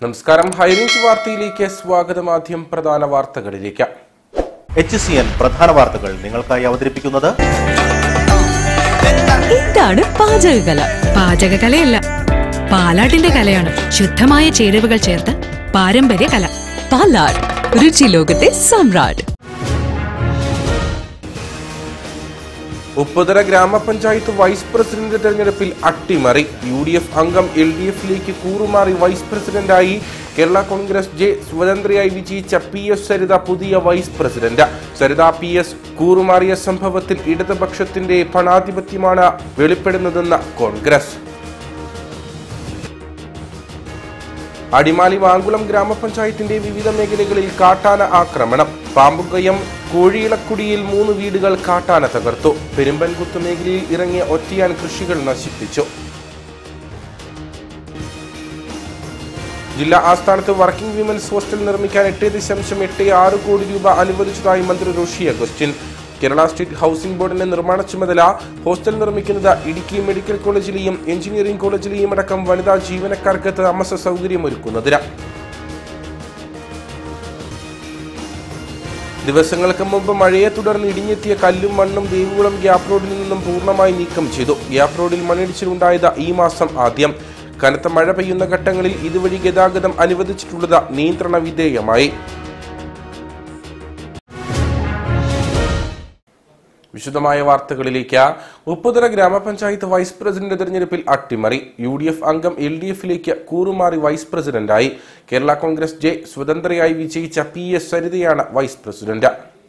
നമസ്കാരം ഹൈറേഞ്ച് വാർത്തയിലേക്ക് സ്വാഗതം ആദ്യം പ്രധാന വാർത്തകളിലേക്ക് എച്ച് സി എൻ പ്രധാന വാർത്തകൾ നിങ്ങൾക്കായി അവതരിപ്പിക്കുന്നത് എന്താണ് പാചകകല പാചകകലയല്ല പാലാട്ടിന്റെ കലയാണ് ശുദ്ധമായ ചേരുവകൾ ചേർത്ത് പാരമ്പര്യ കല പാലാട് രുചി ലോകത്തെ സമ്രാട്ട് ഉപ്പുതര ഗ്രാമപഞ്ചായത്ത് വൈസ് പ്രസിഡന്റ് തെരഞ്ഞെടുപ്പിൽ അട്ടിമറി യു ഡി എഫ് അംഗം എൽ ഡി എഫിലേക്ക് കൂറുമാറി വൈസ് പ്രസിഡന്റായി കേരള കോൺഗ്രസ് ജെ സ്വതന്ത്രയായി വിജയിച്ച പി എസ് സരിത പുതിയ vice president Saritha P S കൂറുമാറിയ സംഭവത്തിൽ ഇടതുപക്ഷത്തിന്റെ പണാധിപത്യമാണ് വെളിപ്പെടുന്നതെന്ന് കോൺഗ്രസ് അടിമാലി വാങ്കുളം ഗ്രാമപഞ്ചായത്തിന്റെ വിവിധ മേഖലകളിൽ കാട്ടാന ആക്രമണം പാമ്പുകയം കോഴിയിളക്കുടിയിൽ മൂന്ന് വീടുകൾ കാട്ടാന തകർത്തു പെരുമ്പൻകുത്ത് മേഖലയിൽ ഇറങ്ങിയ ഒറ്റയാൻ കൃഷികൾ നശിപ്പിച്ചു ജില്ലാ ആസ്ഥാനത്ത് വർക്കിംഗ് വിമൻസ് ഹോസ്റ്റൽ നിർമ്മിക്കാൻ എട്ട് ദശാംശം എട്ട് ആറ് കോടി രൂപ അനുവദിച്ചതായി മന്ത്രി റോഷി അഗസ്റ്റിൻ കേരള സ്റ്റേറ്റ് ഹൗസിംഗ് ബോർഡിന്റെ നിർമ്മാണ ചുമതല ഹോസ്റ്റൽ നിർമ്മിക്കുന്നത് ഇടുക്കി മെഡിക്കൽ കോളേജിലെയും എഞ്ചിനീയറിംഗ് കോളേജിലെയും അടക്കം വനിതാ ജീവനക്കാർക്ക് താമസ സൗകര്യമൊരുക്കുന്നതിന് ദിവസങ്ങൾക്ക് മുമ്പ് മഴയെ തുടർന്ന് ഇടിഞ്ഞെത്തിയ കല്ലും മണ്ണും ദേവികുളം ഗ്യാപ് റോഡിൽ നിന്നും പൂർണ്ണമായി നീക്കം ചെയ്തു ഗ്യാപ് റോഡിൽ മണ്ണിടിച്ചിലുണ്ടായത് ഈ മാസം ആദ്യം കനത്ത മഴ പെയ്യുന്ന ഘട്ടങ്ങളിൽ ഇതുവഴി ഗതാഗതം അനുവദിച്ചിട്ടുള്ളത് നിയന്ത്രണ വിധേയമായി വിശദമായ വാർത്തകളിലേക്ക് ഉപ്പുതര ഗ്രാമപഞ്ചായത്ത് വൈസ് പ്രസിഡന്റ് തെരഞ്ഞെടുപ്പിൽ അട്ടിമറി യു ഡി എഫ് അംഗം എൽ ഡി എഫിലേക്ക് കൂറുമാറി വൈസ് പ്രസിഡന്റായി കേരള കോൺഗ്രസ് ജെ സ്വതന്ത്രയായി വിജയിച്ച പി എസ് സരിതയാണ് vice president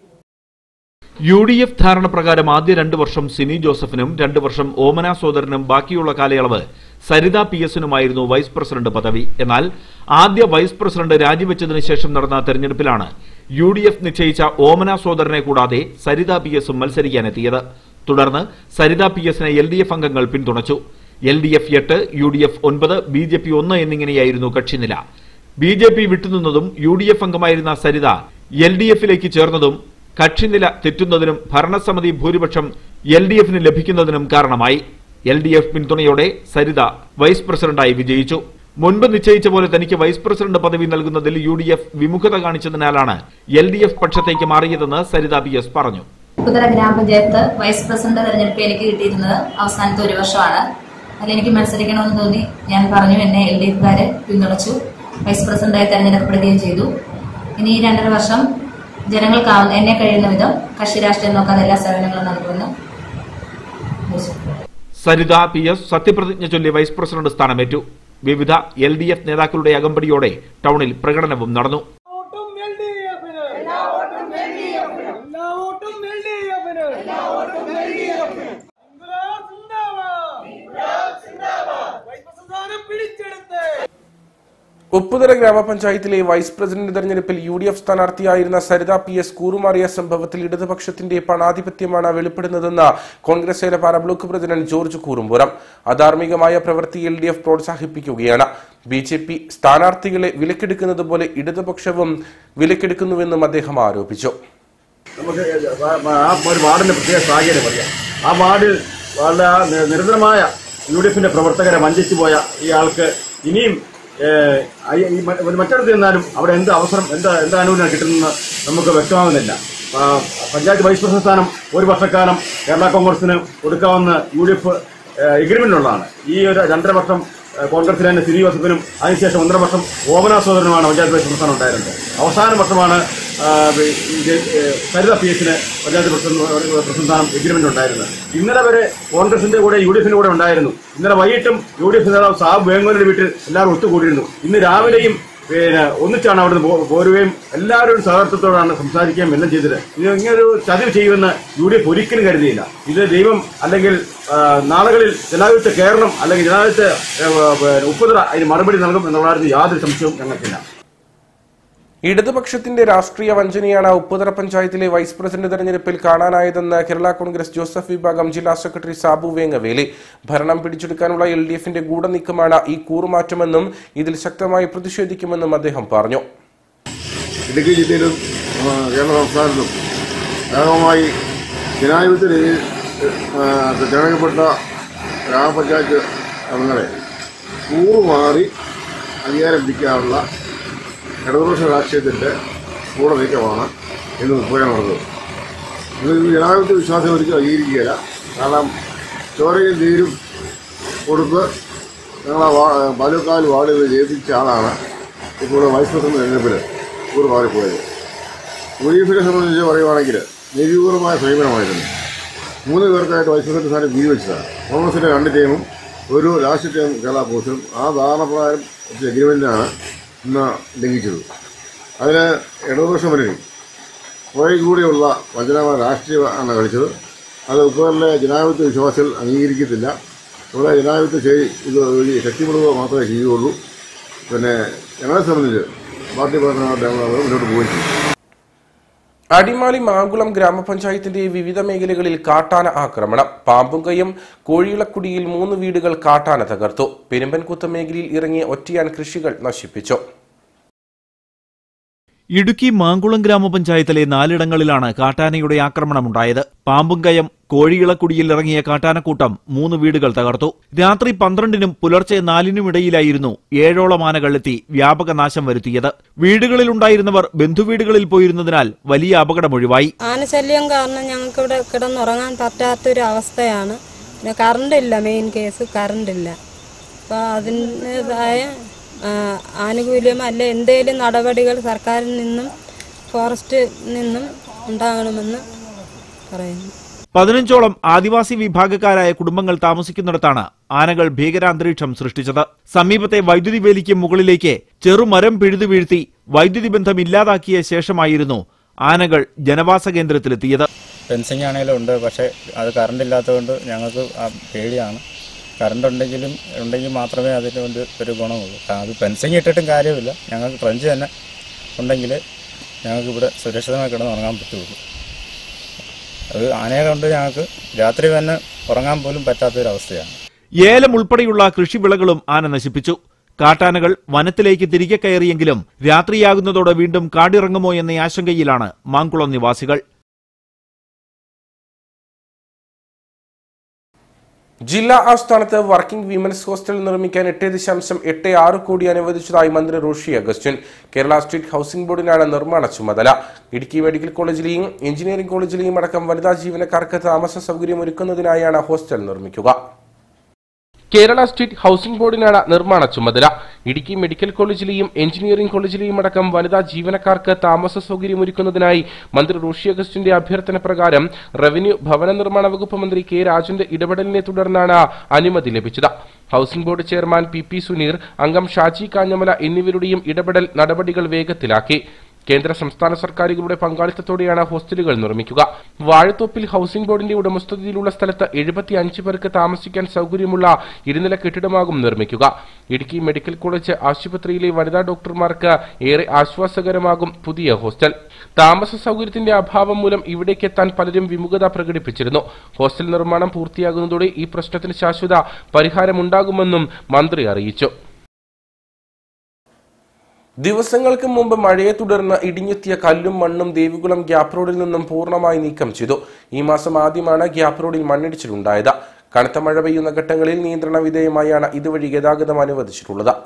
U D F ധാരണ പ്രകാരം ആദ്യ രണ്ട് വർഷം സിനി ജോസഫിനും രണ്ട് വർഷം ഓമന സോദരനും ബാക്കിയുള്ള കാലയളവ് സരിത പി എസിനുമായിരുന്നു വൈസ് പ്രസിഡന്റ് പദവി എന്നാൽ ആദ്യ വൈസ് പ്രസിഡന്റ് രാജിവെച്ചതിന് ശേഷം നടന്ന തെരഞ്ഞെടുപ്പിലാണ് യു ഡി എഫ് നിശ്ചയിച്ച ഓമന സോദരനെ കൂടാതെ സരിത പി എസും മത്സരിക്കാനെത്തിയത് തുടർന്ന് സരിത പി എസിനെ എൽ ഡി എഫ് അംഗങ്ങൾ പിന്തുണച്ചു എൽ ഡി എഫ് എട്ട് യു ഡി എഫ് ഒൻപത് ബി ജെ പി ഒന്ന് എന്നിങ്ങനെയായിരുന്നു കക്ഷിനില ബി ജെ പി വിട്ടുനിന്നതും യു ഡി എഫ് അംഗമായിരുന്ന സരിത എൽ ഡി എഫിലേക്ക് ചേർന്നതും കക്ഷിനില തെറ്റുന്നതിനും ഭരണസമിതി ഭൂരിപക്ഷം എൽ ഡി എഫിന് ലഭിക്കുന്നതിനും കാരണമായി എൽ ഡി എഫ് പിന്തുണയോടെ സരിത വൈസ് പ്രസിഡന്റായി വിജയിച്ചു മുൻപ് നിശ്ചയിച്ച പോലെ തനിക്ക് വൈസ് പ്രസിഡന്റ് പദവി നൽകുന്നതിൽ യു ഡി എഫ് വിമുഖത കാണിച്ചതിനാലാണ് എൽ ഡി എഫ് പക്ഷത്തേക്ക് മാറിയതെന്ന് സരിത പി എസ് പറഞ്ഞു ഉത്തര ഗ്രാമപഞ്ചായത്ത് വൈസ് പ്രസിഡന്റ് തെരഞ്ഞെടുപ്പ് എനിക്ക് കിട്ടിയിരുന്നത് അവസാനത്തെ ഒരു വർഷമാണ് അതിൽ എനിക്ക് മത്സരിക്കണമെന്ന് തോന്നി ഞാൻ പറഞ്ഞു എന്നെ എൽ ഡി എഫുകാര് പിന്തുണച്ചു വൈസ് പ്രസിഡന്റായി തെരഞ്ഞെടുക്കപ്പെടുകയും ചെയ്തു ഇനി ഈ രണ്ടര വർഷം ജനങ്ങൾക്കാവുന്ന എന്നെ കഴിയുന്ന വിധം കക്ഷി രാഷ്ട്രീയം നോക്കാതെ എല്ലാ സേവനങ്ങളും നൽകുമെന്ന് ഉദ്ദേശിക്കുന്നു. സരിത പി എസ് സത്യപ്രതിജ്ഞ ചൊല്ലി വൈസ് പ്രസിഡന്റ് സ്ഥാനമേറ്റു വിവിധ എൽ ഡി എഫ് നേതാക്കളുടെ അകമ്പടിയോടെ ടൗണിൽ പ്രകടനവും നടന്നു വോട്ടും എൽ ഡി എഫിന് എല്ലാ വോട്ടും എൽ ഡി എഫിന് എല്ലാ വോട്ടും എൽ ഡി എഫിന് എല്ലാ വോട്ടും എൽ ഡി എഫിന് ഇൻകുലാബ് സിന്ദാബാദ് ഇൻകുലാബ് സിന്ദാബാദ് വൈസ് പ്രസിഡന്റ് പിടിച്ചെടുത്ത് ഉപ്പുതര ഗ്രാമപഞ്ചായത്തിലെ വൈസ് പ്രസിഡന്റ് തെരഞ്ഞെടുപ്പിൽ യു ഡി എഫ് സ്ഥാനാർത്ഥിയായിരുന്ന സരിത പി എസ് കൂറുമാറിയ സംഭവത്തിൽ ഇടതുപക്ഷത്തിന്റെ പണാധിപത്യമാണ് വെളിപ്പെടുന്നതെന്ന് കോൺഗ്രസ് ഏലപ്പാറ ബ്ലോക്ക് പ്രസിഡന്റ് ജോർജ് കൂറുമ്പുറം അധാർമികമായ പ്രവൃത്തി എൽ ഡി എഫ് പ്രോത്സാഹിപ്പിക്കുകയാണ് ബി ജെ പി സ്ഥാനാർത്ഥികളെ വിലക്കെടുക്കുന്നത് പോലെ ഇടതുപക്ഷവും വിലക്കെടുക്കുന്നുവെന്നും അദ്ദേഹം ആരോപിച്ചു നമുക്ക് ആ ഒരു വാർഡിന്റെ പ്രത്യേക സാഹചര്യം അറിയാം ആ വാർഡിൽ വളരെ നി- നിരന്തരമായ യു ഡി എഫിന്റെ പ്രവർത്തകരെ വഞ്ചിച്ചു പോയ ഈ ആൾക്ക് ഇനിയും ഏഹ്, അയ- ഈ മ- മറ്റിടത്ത് ചെന്നാലും അവിടെ എന്ത് അവസരം എന്ത് എന്ത് ആനുകൂല്യം കിട്ടുന്നെന്ന് നമുക്ക് വ്യക്തമാകുന്നില്ല ആ, പഞ്ചായത്ത് വൈസ് പ്രസിഡന്റ് സ്ഥാനം ഒരു വർഷക്കാലം കേരള കോൺഗ്രസിന് കൊടുക്കാവുന്ന യു ഡി എഫ് എഗ്രിമെന്റിലുള്ളതാണ് ഈ ഒരു രണ്ടര വർഷം ഏഹ്, കോൺഗ്രസിലെ തന്നെ സിരി ജോസഫിനും അതിനുശേഷം ഒന്നര വർഷം ഓമന സോദരനുമാണ് പഞ്ചായത്ത് വൈസ് പ്രസിഡന്റ് ഉണ്ടായിരുന്നത് അവസാന വർഷമാണ് ആ, ഈ ജെ- ഏഹ്, സരിത പി എസിന് പഞ്ചായത്ത് പ്രസിഡന്റ് പ്രസിഡന്റ് സ്ഥാനം എഗ്രിമെന്റ് ഉണ്ടായിരുന്നത് ഇന്നലെ വരെ കോൺഗ്രസിന്റെ കൂടെ യു ഡി എഫിന്റെ കൂടെ ഉണ്ടായിരുന്നു ഇന്നലെ വൈകിട്ടും യു ഡി എഫ് നേതാവ് സാബ് വേങ്ങോലിന്റെ വീട്ടിൽ എല്ലാവരും ഒത്തുകൂടിയിരുന്നു ഇന്ന് രാവിലെയും പിന്നെ ഒന്നിച്ചാണ് അവിടുന്ന് പോ- പോരുകയും എല്ലാവരും സഹകരണത്തോടാണ് സംസാരിക്കുകയും എല്ലാം ചെയ്തത് ഇത് ഇങ്ങനൊരു ചതിവ് ചെയ്യുമെന്ന് യു ഡി എഫ് ഒരിക്കലും കരുതിയില്ല ഇത് ദൈവം അല്ലെങ്കിൽ ആ, നാളുകളിൽ ജനാധിപത്യ കേരളം അല്ലെങ്കിൽ ജനാധിപത്യ ഉപ്പുതറ അതിന് മറുപടി നൽകും എന്നുള്ള കാര്യത്തിൽ യാതൊരു സംശയവും ഞങ്ങൾക്കില്ല ഇടതുപക്ഷത്തിന്റെ രാഷ്ട്രീയ വഞ്ചനയാണ് ഉപ്പുതറ പഞ്ചായത്തിലെ വൈസ് പ്രസിഡന്റ് തെരഞ്ഞെടുപ്പിൽ കാണാനായതെന്ന് കേരള കോൺഗ്രസ് ജോസഫ് വിഭാഗം ജില്ലാ സെക്രട്ടറി സാബു വേങ്ങവേലി ഭരണം പിടിച്ചെടുക്കാനുള്ള എൽ ഡി എഫിന്റെ ഗൂഢനീക്കമാണ് ഈ കൂറുമാറ്റമെന്നും ഇതിൽ ശക്തമായി പ്രതിഷേധിക്കുമെന്നും അദ്ദേഹം പറഞ്ഞു ഇടുക്കി ജില്ലയിലും ആ, കേരള സംസ്ഥാനത്തും വ്യാപകമായി ജനാധിപത്യ രീതിയിൽ ആ, തിരഞ്ഞെടുക്കപ്പെട്ട ഗ്രാമപഞ്ചായത്ത് അംഗങ്ങളെ കൂറുമാറി അധികാരം പിടിക്കാനുള്ള ഇടതുപക്ഷ രാഷ്ട്രീയത്തിൻ്റെ കൂടെ നീക്കമാണ് ഇന്ന് ഇപ്പോൾ നടന്നത് ഇത് ജനാധിപത്യ വിശ്വാസം ഒരിക്കലും അംഗീകരിക്കുകയില്ല കാരണം ചോരയും നീരും കൊടുത്ത് ഞങ്ങളെ വാ പാലക്കാട് വാർഡിൽ ജയിപ്പിച്ച ആളാണ് ഇപ്പോൾ വൈസ് പ്രസിഡന്റ് തെരഞ്ഞെടുപ്പിൽ ഊർ മാറിപ്പോയത് യു ഡി എഫിനെ സംബന്ധിച്ച് പറയുവാണെങ്കിൽ നിരൂപരമായ സമീപനമായിരുന്നു മൂന്ന് പേർക്കായിട്ട് വൈസ് പ്രസിഡന്റ് സ്ഥാനം വീതിവെച്ചതാണ് കോൺഗ്രസിൻ്റെ രണ്ട് ടീമും ഒരു രാഷ്ട്രീയ ടീം കേരള പോസ്റ്റും ആ ധാരണപ്രകാരം എഗ്രിമെൻറ്റാണ് ഇന്ന് ലംഘിച്ചത് അതിന് ഇടതുപക്ഷ മുന്നണി കുറെ കൂടിയുള്ള വഞ്ചനമായ രാഷ്ട്രീയമാണ് കളിച്ചത് അത് ഉപ്പറിലെ ജനാധിപത്യ വിശ്വാസികൾ അംഗീകരിക്കത്തില്ല ഇവിടെ ജനാധിപത്യ ശരി ഇത് വഴി ശക്തിപ്പെടുക മാത്രമേ ചെയ്യുകയുള്ളൂ പിന്നെ ഞങ്ങളെ സംബന്ധിച്ച് പാർട്ടി പറഞ്ഞായിട്ട് ഞങ്ങൾ മുന്നോട്ട് പോവുകയും ചെയ്യും അടിമാലി മാങ്കുളം ഗ്രാമപഞ്ചായത്തിന്റെ വിവിധ മേഖലകളിൽ കാട്ടാന ആക്രമണം പാമ്പുങ്കയം കോഴിളക്കുടിയിൽ മൂന്ന് വീടുകൾ കാട്ടാന തകർത്തു പെരുമ്പൻകുത്ത് മേഖലയിൽ ഇറങ്ങിയ ഒറ്റയാൻ കൃഷികൾ നശിപ്പിച്ചു ഇടുക്കി മാങ്കുളം ഗ്രാമപഞ്ചായത്തിലെ നാലിടങ്ങളിലാണ് കാട്ടാനയുടെ ആക്രമണമുണ്ടായത് പാമ്പുംകയം കോഴിയിളക്കുടിയിൽ ഇറങ്ങിയ കാട്ടാനക്കൂട്ടം മൂന്ന് വീടുകൾ തകർത്തു രാത്രി പന്ത്രണ്ടിനും പുലർച്ചെ നാലിനുമിടയിലായിരുന്നു ഏഴോളം ആനകൾ എത്തി വ്യാപക നാശം വരുത്തിയത് വീടുകളിലുണ്ടായിരുന്നവർ ബന്ധുവീടുകളിൽ പോയിരുന്നതിനാൽ വലിയ അപകടമൊഴിവായി ആനശല്യം കാരണം ഞങ്ങൾക്ക് ഇവിടെ കിടന്നുറങ്ങാൻ പറ്റാത്തൊരു അവസ്ഥയാണ് പിന്നെ കറണ്ട് ഇല്ല മെയിൻ കേസ് കറണ്ട് ഇല്ല അപ്പോൾ അതിൻ്റെതായ ആ, ആനുകൂല്യം അല്ല എന്തെങ്കിലും നടപടികൾ സർക്കാരിൽ നിന്നും ഫോറസ്റ്റിൽ നിന്നും ഉണ്ടാകണമെന്ന് പറയുന്നു പതിനഞ്ചോളം ആദിവാസി വിഭാഗക്കാരായ കുടുംബങ്ങൾ താമസിക്കുന്നിടത്താണ് ആനകൾ ഭീകരാന്തരീക്ഷം സൃഷ്ടിച്ചത് സമീപത്തെ വൈദ്യുതി വേലിക്ക് മുകളിലേക്ക് ചെറുമരം പിഴുതു വീഴ്ത്തി വൈദ്യുതി ബന്ധം ഇല്ലാതാക്കിയ ശേഷമായിരുന്നു ആനകൾ ജനവാസ കേന്ദ്രത്തിലെത്തിയത് ഫെൻസിങ് ആണെങ്കിലും ഉണ്ട് പക്ഷേ അത് കറണ്ട് ഇല്ലാത്തതുകൊണ്ട് ഞങ്ങൾക്ക് ആ പേടിയാണ് കറണ്ട് ഉണ്ടെങ്കിലും ഉണ്ടെങ്കിൽ മാത്രമേ അതിന് കൊണ്ട് ഒരു ഗുണമുള്ളൂ കാരണം അത് ഫെൻസിങ് ഇട്ടിട്ടും കാര്യമില്ല ഞങ്ങൾക്ക് ട്രഞ്ച് തന്നെ ഉണ്ടെങ്കിൽ ഞങ്ങൾക്ക് ഇവിടെ സുരക്ഷിതമായി കിടന്ന് ഉറങ്ങാൻ പറ്റുള്ളൂ അത് ആനയെ കൊണ്ട് ഞങ്ങൾക്ക് രാത്രി തന്നെ ഉറങ്ങാൻ പോലും പറ്റാത്തൊരവസ്ഥയാണ് ഏലം ഉൾപ്പെടെയുള്ള കൃഷിവിളകളും ആന നശിപ്പിച്ചു കാട്ടാനകൾ വനത്തിലേക്ക് തിരികെ കയറിയെങ്കിലും രാത്രിയാകുന്നതോടെ വീണ്ടും കാടിറങ്ങുമോ എന്ന ആശങ്കയിലാണ് മാങ്കുളം നിവാസികൾ ജില്ലാ ആസ്ഥാനത്ത് വർക്കിംഗ് വിമൻസ് ഹോസ്റ്റൽ നിർമ്മിക്കാൻ എട്ട് ദശാംശം എട്ട് ആറ് കോടി അനുവദിച്ചതായി മന്ത്രി റോഷി അഗസ്റ്റിൻ കേരള സ്റ്റേറ്റ് ഹൌസിംഗ് ബോർഡിനാണ് നിർമ്മാണ ചുമതല ഇടുക്കി മെഡിക്കൽ കോളേജിലെയും എഞ്ചിനീയറിംഗ് കോളേജിലെയും അടക്കം വനിതാ ജീവനക്കാർക്ക് താമസ സൗകര്യം ഒരുക്കുന്നതിനായാണ് ഹോസ്റ്റൽ നിർമ്മിക്കുക കേരള സ്റ്റേറ്റ് ഹൌസിംഗ് ബോർഡിനാണ് നിർമ്മാണ ചുമതല ഇടുക്കി മെഡിക്കൽ കോളേജിലെയും എഞ്ചിനീയറിംഗ് കോളേജിലെയും അടക്കം വനിതാ ജീവനക്കാർക്ക് താമസ സൗകര്യം ഒരുക്കുന്നതിനായി മന്ത്രി റോഷി അഗസ്റ്റിന്റെ അഭ്യർത്ഥന പ്രകാരം റവന്യൂ ഭവന നിർമ്മാണ വകുപ്പ് മന്ത്രി കെ രാജന്റെ ഇടപെടലിനെ തുടർന്നാണ് അനുമതി ലഭിച്ചത് housing board chairman P P Suneer അംഗം ഷാജി കാഞ്ഞമല എന്നിവരുടെയും ഇടപെടൽ നടപടികൾ വേഗത്തിലാക്കി കേന്ദ്ര സംസ്ഥാന സർക്കാരുകളുടെ പങ്കാളിത്തത്തോടെയാണ് ഹോസ്റ്റലുകൾ നിർമ്മിക്കുക വാഴത്തോപ്പിൽ ഹൌസിംഗ് ബോർഡിന്റെ ഉടമസ്ഥതയിലുള്ള സ്ഥലത്ത് എഴുപത്തി അഞ്ച് പേർക്ക് താമസിക്കാൻ സൗകര്യമുള്ള ഇരുനില കെട്ടിടമാകും നിർമ്മിക്കുക ഇടുക്കി മെഡിക്കൽ കോളേജ് ആശുപത്രിയിലെ വനിതാ ഡോക്ടർമാർക്ക് ഏറെ ആശ്വാസകരമാകും പുതിയ ഹോസ്റ്റൽ താമസ സൗകര്യത്തിന്റെ അഭാവം മൂലം ഇവിടേക്ക് എത്താൻ പലരും വിമുഖത പ്രകടിപ്പിച്ചിരുന്നു ഹോസ്റ്റൽ നിർമ്മാണം പൂർത്തിയാകുന്നതോടെ ഈ പ്രശ്നത്തിന് ശാശ്വത പരിഹാരമുണ്ടാകുമെന്നും മന്ത്രി അറിയിച്ചു ദിവസങ്ങൾക്ക് മുമ്പ് മഴയെ തുടർന്ന് ഇടിഞ്ഞെത്തിയ കല്ലും മണ്ണും ദേവികുളം ഗ്യാപ് റോഡിൽ നിന്നും പൂർണ്ണമായി നീക്കം ചെയ്തു ഈ മാസം ആദ്യമാണ് ഗ്യാപ് റോഡിൽ മണ്ണിടിച്ചിലുണ്ടായത് കനത്ത മഴ പെയ്യുന്ന ഘട്ടങ്ങളിൽ നിയന്ത്രണ വിധേയമായാണ് ഇതുവഴി ഗതാഗതം അനുവദിച്ചിട്ടുള്ളത്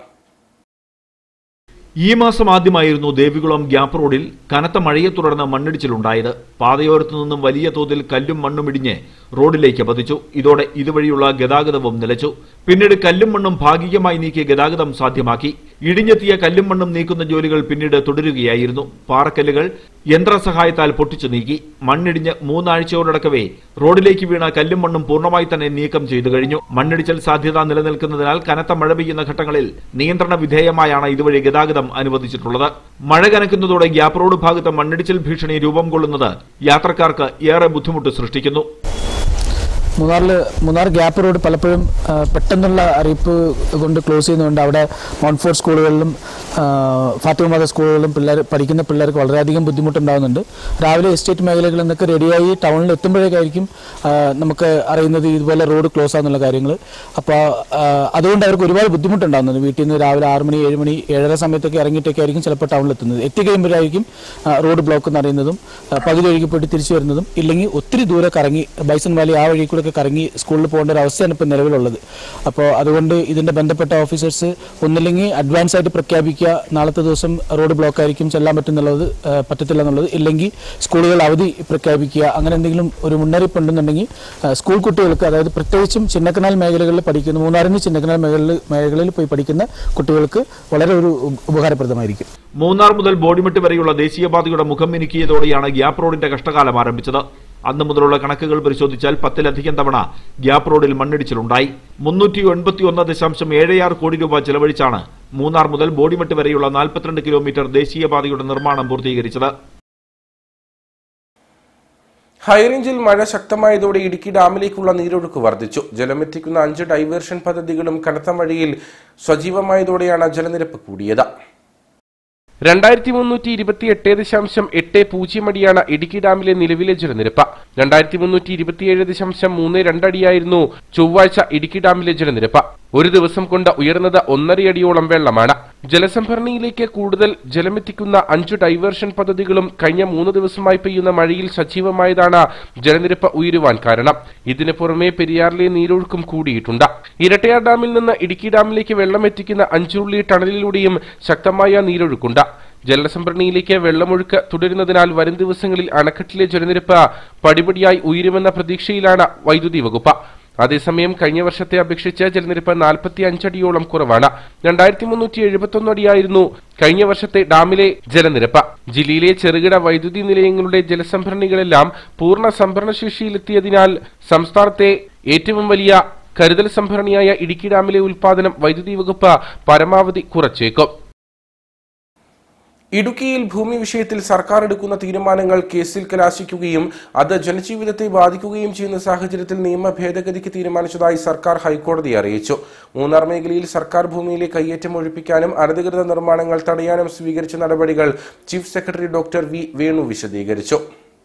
ഈ മാസം ആദ്യമായിരുന്നു ദേവികുളം ഗ്യാപ്പ് റോഡിൽ കനത്ത മഴയെ തുടർന്ന് മണ്ണിടിച്ചിലുണ്ടായത് പാതയോരത്തു നിന്നും വലിയ തോതിൽ കല്ലും മണ്ണും ഇടിഞ്ഞ് റോഡിലേക്ക് പതിച്ചു ഇതോടെ ഇതുവഴിയുള്ള ഗതാഗതവും നിലച്ചു പിന്നീട് കല്ലും മണ്ണും ഭാഗികമായി നീക്കി ഗതാഗതം സാധ്യമാക്കി ഇടിഞ്ഞെത്തിയ കല്ലും മണ്ണും നീക്കുന്ന ജോലികൾ പിന്നീട് തുടരുകയായിരുന്നു പാറക്കല്ലുകൾ യന്ത്രസഹായത്താൽ പൊട്ടിച്ചു നീക്കി മണ്ണിടിഞ്ഞ് മൂന്നാഴ്ചയോടക്കവേ റോഡിലേക്ക് വീണ കല്ലും മണ്ണും പൂർണ്ണമായി തന്നെ നീക്കം ചെയ്തു കഴിഞ്ഞു മണ്ണിടിച്ചൽ സാധ്യത നിലനിൽക്കുന്നതിനാൽ കനത്ത മഴ പെയ്യുന്ന ഘട്ടങ്ങളിൽ നിയന്ത്രണ വിധേയമായാണ് ഇതുവഴി ഗതാഗതം അനുവദിച്ചിട്ടുള്ളത് മഴ കനക്കുന്നതോടെ ഗ്യാപ്പ് റോഡ് ഭാഗത്ത് മണ്ണിടിച്ചിൽ ഭീഷണി രൂപം കൊള്ളുന്നത് യാത്രക്കാർക്ക് ഏറെ ബുദ്ധിമുട്ട് സൃഷ്ടിക്കുന്നു മൂന്നാറിൽ മൂന്നാർ ഗ്യാപ്പ് റോഡ് പലപ്പോഴും ആ, പെട്ടെന്നുള്ള അറിയിപ്പ് കൊണ്ട് ക്ലോസ് ചെയ്യുന്നതുകൊണ്ട് അവിടെ മോൺഫോർട്ട് സ്കൂളുകളിലും ആ, ഫാത്തിമ മത സ്കൂളുകളിലും പിള്ളേർ പഠിക്കുന്ന പിള്ളേർക്ക് വളരെയധികം ബുദ്ധിമുട്ടുണ്ടാകുന്നുണ്ട് രാവിലെ എസ്റ്റേറ്റ് മേഖലകളിൽ നിന്നൊക്കെ റെഡിയായി ടൗണിൽ എത്തുമ്പോഴേക്കായിരിക്കും ആ, നമുക്ക് അറിയുന്നത് ഇതുപോലെ റോഡ് ക്ലോസ് ആകുന്നുള്ള കാര്യങ്ങൾ അപ്പോൾ ആ, അതുകൊണ്ട് അവർക്ക് ഒരുപാട് ബുദ്ധിമുട്ടുണ്ടാകുന്നുണ്ട് വീട്ടിൽ നിന്ന് രാവിലെ ആറ് മണി ഏഴ് മണി ഏഴര സമയത്തൊക്കെ ഇറങ്ങിയിട്ടൊക്കെ ആയിരിക്കും ചിലപ്പോൾ ടൗണിൽ എത്തുന്നത് എത്തിക്കഴിയുമ്പോഴായിരിക്കും ആ, റോഡ് ബ്ലോക്ക് എന്ന് അറിയുന്നതും ആ, പകുതി ഒഴുകി പോയിട്ട് തിരിച്ചു വരുന്നതും ഇല്ലെങ്കിൽ ഒത്തിരി ദൂരെ കറങ്ങി ബൈസൺ വാലി ആ വഴി കൂടെ കിലോമീറ്ററൊക്കെ കറങ്ങി സ്കൂളിൽ പോകേണ്ട ഒരു അവസ്ഥയാണ് ഇപ്പോൾ നിലവിലുള്ളത് അപ്പോൾ അതുകൊണ്ട് ഇതിൻ്റെ ബന്ധപ്പെട്ട ഓഫീസേഴ്സ് ഒന്നില്ലെങ്കിൽ അഡ്വാൻസ് ആയിട്ട് പ്രഖ്യാപിക്കുക നാളത്തെ ദിവസം റോഡ് ബ്ലോക്ക് ആയിരിക്കും ചെല്ലാൻ പറ്റുന്നുള്ളത് ആ, പറ്റത്തില്ല എന്നുള്ളത് ഇല്ലെങ്കിൽ സ്കൂളുകൾ അവധി പ്രഖ്യാപിക്കുക അങ്ങനെ എന്തെങ്കിലും ഒരു മുന്നറിയിപ്പ് ഉണ്ടെന്നുണ്ടെങ്കിൽ ആ, സ്കൂൾ കുട്ടികൾക്ക് അതായത് പ്രത്യേകിച്ചും ചിന്നക്കനാൽ മേഖലകളിൽ പഠിക്കുന്ന മൂന്നാറിന് ചിന്നക്കനാൽ മേഖലയിൽ മേഖലയിൽ പോയി പഠിക്കുന്ന കുട്ടികൾക്ക് വളരെ ഒരു ഉപ- ഉപകാരപ്രദമായിരിക്കും മൂന്നാർ മുതൽ ബോഡിമെട്ട് വരെയുള്ള ദേശീയപാതയുടെ മുഖം മിനുക്കിയതോടെയാണ് ഗ്യാപ് റോഡിന്റെ കഷ്ടകാലം ആരംഭിച്ചത് അന്ന് മുതലുള്ള കണക്കുകൾ പരിശോധിച്ചാൽ പത്തിലധികം തവണ ഗ്യാപ് റോഡിൽ മണ്ണിടിച്ചിലുണ്ടായി മുന്നൂറ്റി എൺപത്തി ഒന്ന് ദശാംശം ഏഴ് കോടി രൂപ ചെലവഴിച്ചാണ് മൂന്നാർ മുതൽ ബോഡിമെട്ട് വരെയുള്ള നാൽപ്പത്തിരണ്ട് കിലോമീറ്റർ ദേശീയപാതയുടെ നിർമ്മാണം പൂർത്തീകരിച്ചത് ഹൈറേഞ്ചിൽ മഴ ശക്തമായതോടെ ഇടുക്കി ഡാമിലേക്കുള്ള നീരൊഴുക്ക് വർദ്ധിച്ചു ജലമെത്തിക്കുന്ന അഞ്ച് ഡൈവേർഷൻ പദ്ധതികളും കനത്ത മഴയിൽ സജീവമായതോടെയാണ് ജലനിരപ്പ് കൂടിയത് രണ്ടായിരത്തി മുന്നൂറ്റി ഇരുപത്തി എട്ട് ദശാംശം എട്ട് പൂജ്യം അടിയാണ് ഇടുക്കി ഡാമിലെ നിലവിലെ ജലനിരപ്പ് രണ്ടായിരത്തി മുന്നൂറ്റി ഇരുപത്തിയേഴ് ദശാംശം മൂന്ന് രണ്ടടിയായിരുന്നു ചൊവ്വാഴ്ച ഇടുക്കി ഡാമിലെ ജലനിരപ്പ് ഒരു ദിവസം കൊണ്ട് ഉയർന്നത് ഒന്നരയടിയോളം വെള്ളമാണ് ജലസംഭരണിയിലേക്ക് കൂടുതൽ ജലമെത്തിക്കുന്ന അഞ്ചു ഡൈവേർഷൻ പദ്ധതികളും കഴിഞ്ഞ മൂന്ന് ദിവസമായി പെയ്യുന്ന മഴയിൽ സജീവമായതാണ് ജലനിരപ്പ് ഉയരുവാൻ കാരണം ഇതിനു പുറമെ പെരിയാറിലെ നീരൊഴുക്കും കൂടിയിട്ടുണ്ട് ഇരട്ടയാർ ഡാമിൽ നിന്ന് ഇടുക്കി ഡാമിലേക്ക് വെള്ളം എത്തിക്കുന്ന അഞ്ചുരുളി ടണലിലൂടെയും ശക്തമായ നീരൊഴുക്കുണ്ട് ജലസംഭരണിയിലേക്ക് വെള്ളമൊഴുക്ക് തുടരുന്നതിനാൽ വരും ദിവസങ്ങളിൽ അണക്കെട്ടിലെ ജലനിരപ്പ് പടിപടിയായി ഉയരുമെന്ന പ്രതീക്ഷയിലാണ് വൈദ്യുതി വകുപ്പ് അതേസമയം കഴിഞ്ഞ വർഷത്തെ അപേക്ഷിച്ച് ജലനിരപ്പ് നാൽപ്പത്തി അഞ്ചടിയോളം കുറവാണ് രണ്ടായിരത്തി മുന്നൂറ്റി എഴുപത്തൊന്ന് അടിയായിരുന്നു കഴിഞ്ഞ വർഷത്തെ ഡാമിലെ ജലനിരപ്പ് ജില്ലയിലെ ചെറുകിട വൈദ്യുതി നിലയങ്ങളുടെ ജലസംഭരണികളെല്ലാം പൂർണ്ണ സംഭരണശേഷിയിലെത്തിയതിനാൽ സംസ്ഥാനത്തെ ഏറ്റവും വലിയ കരുതൽ സംഭരണിയായ ഇടുക്കി ഡാമിലെ ഉൽപാദനം വൈദ്യുതി വകുപ്പ് പരമാവധി കുറച്ചേക്കും ഇടുക്കിയിൽ ഭൂമി വിഷയത്തിൽ സർക്കാർ എടുക്കുന്ന തീരുമാനങ്ങൾ കേസിൽ കലാശിക്കുകയും അത് ജനജീവിതത്തെ ബാധിക്കുകയും ചെയ്യുന്ന സാഹചര്യത്തിൽ നിയമ ഭേദഗതിക്ക് തീരുമാനിച്ചതായി സർക്കാർ ഹൈക്കോടതിയെ അറിയിച്ചു മൂന്നാർ മേഖലയിൽ സർക്കാർ ഭൂമിയിലെ കയ്യേറ്റം ഒഴിപ്പിക്കാനും അനധികൃത നിർമ്മാണങ്ങൾ തടയാനും സ്വീകരിച്ച നടപടികൾ chief secretary doctor V Venu വിശദീകരിച്ചു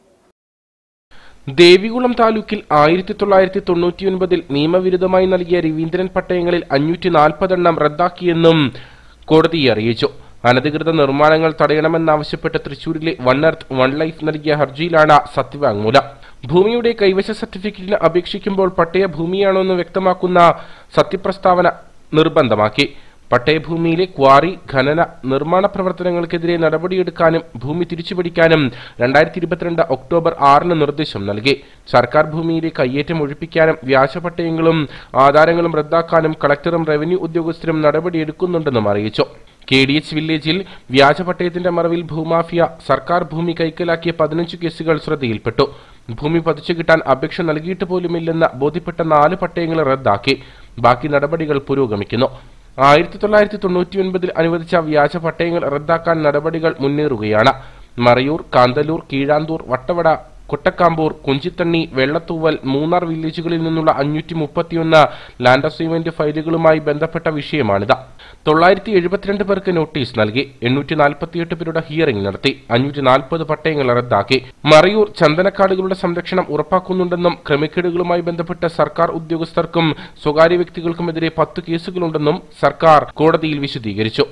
ദേവികുളം താലൂക്കിൽ ആയിരത്തി തൊള്ളായിരത്തി തൊണ്ണൂറ്റിയൊൻപതിൽ നിയമവിരുദ്ധമായി നൽകിയ രവീന്ദ്രൻ പട്ടയങ്ങളിൽ അഞ്ഞൂറ്റി നാൽപ്പതെണ്ണം റദ്ദാക്കിയെന്നും കോടതിയെ അറിയിച്ചു അനധികൃത നിർമ്മാണങ്ങൾ തടയണമെന്നാവശ്യപ്പെട്ട് തൃശൂരിലെ വൺ എർത്ത് വൺ ലൈഫ് നൽകിയ ഹർജിയിലാണ് സത്യവാങ്മൂലം ഭൂമിയുടെ കൈവശ സർട്ടിഫിക്കറ്റിന് അപേക്ഷിക്കുമ്പോൾ പട്ടയ ഭൂമിയാണോ എന്ന് വ്യക്തമാക്കുന്ന സത്യപ്രസ്താവന നിർബന്ധമാക്കി പട്ടയഭൂമിയിലെ ക്വാറി ഖനന നിർമ്മാണ പ്രവർത്തനങ്ങൾക്കെതിരെ നടപടിയെടുക്കാനും ഭൂമി തിരിച്ചുപിടിക്കാനും രണ്ടായിരത്തി ഇരുപത്തിരണ്ട് ഒക്ടോബർ ആറിന് നിർദ്ദേശം നൽകി സർക്കാർ ഭൂമിയിലെ കയ്യേറ്റം ഒഴിപ്പിക്കാനും വ്യാജ പട്ടയങ്ങളും ആധാരങ്ങളും റദ്ദാക്കാനും കളക്ടറും റവന്യൂ ഉദ്യോഗസ്ഥരും നടപടിയെടുക്കുന്നുണ്ടെന്നും അറിയിച്ചു കെ ഡി എച്ച് വില്ലേജിൽ വ്യാജ പട്ടയത്തിന്റെ മറവിൽ ഭൂമാഫിയ സർക്കാർ ഭൂമി കൈക്കലാക്കിയ പതിനഞ്ച് കേസുകൾ ശ്രദ്ധയിൽപ്പെട്ടു ഭൂമി പതിച്ചു കിട്ടാൻ അപേക്ഷ നൽകിയിട്ട് പോലുമില്ലെന്ന് ബോധ്യപ്പെട്ട നാല് പട്ടയങ്ങൾ റദ്ദാക്കി ബാക്കി നടപടികൾ പുരോഗമിക്കുന്നു ആയിരത്തി തൊള്ളായിരത്തി തൊണ്ണൂറ്റിയൊൻപതിൽ അനുവദിച്ച വ്യാജ പട്ടയങ്ങൾ റദ്ദാക്കാൻ നടപടികൾ മുന്നേറുകയാണ് മറയൂർ കാന്തല്ലൂർ കീഴാന്തൂർ വട്ടവട കൊട്ടക്കാമ്പൂർ കുഞ്ചിത്തണ്ണി വെള്ളത്തൂവൽ മൂന്നാർ വില്ലേജുകളിൽ നിന്നുള്ള അഞ്ഞൂറ്റി മുപ്പത്തിയൊന്ന് ലാൻഡ് അസൈൻമെന്റ് ഫയലുകളുമായി ബന്ധപ്പെട്ട വിഷയമാണിത് തൊള്ളായിരത്തി എഴുപത്തിരണ്ട് പേർക്ക് നോട്ടീസ് നൽകി എണ്ണൂറ്റി നാൽപ്പത്തിയെട്ട് പേരുടെ ഹിയറിംഗ് നടത്തി അഞ്ഞൂറ്റി നാൽപ്പത് പട്ടയങ്ങൾ റദ്ദാക്കി മറയൂർ ചന്ദനക്കാടുകളുടെ സംരക്ഷണം ഉറപ്പാക്കുന്നുണ്ടെന്നും ക്രമക്കേടുകളുമായി ബന്ധപ്പെട്ട് സർക്കാർ ഉദ്യോഗസ്ഥർക്കും സ്വകാര്യ വ്യക്തികൾക്കുമെതിരെ പത്ത് കേസുകളുണ്ടെന്നും സർക്കാർ കോടതിയിൽ വിശദീകരിച്ചു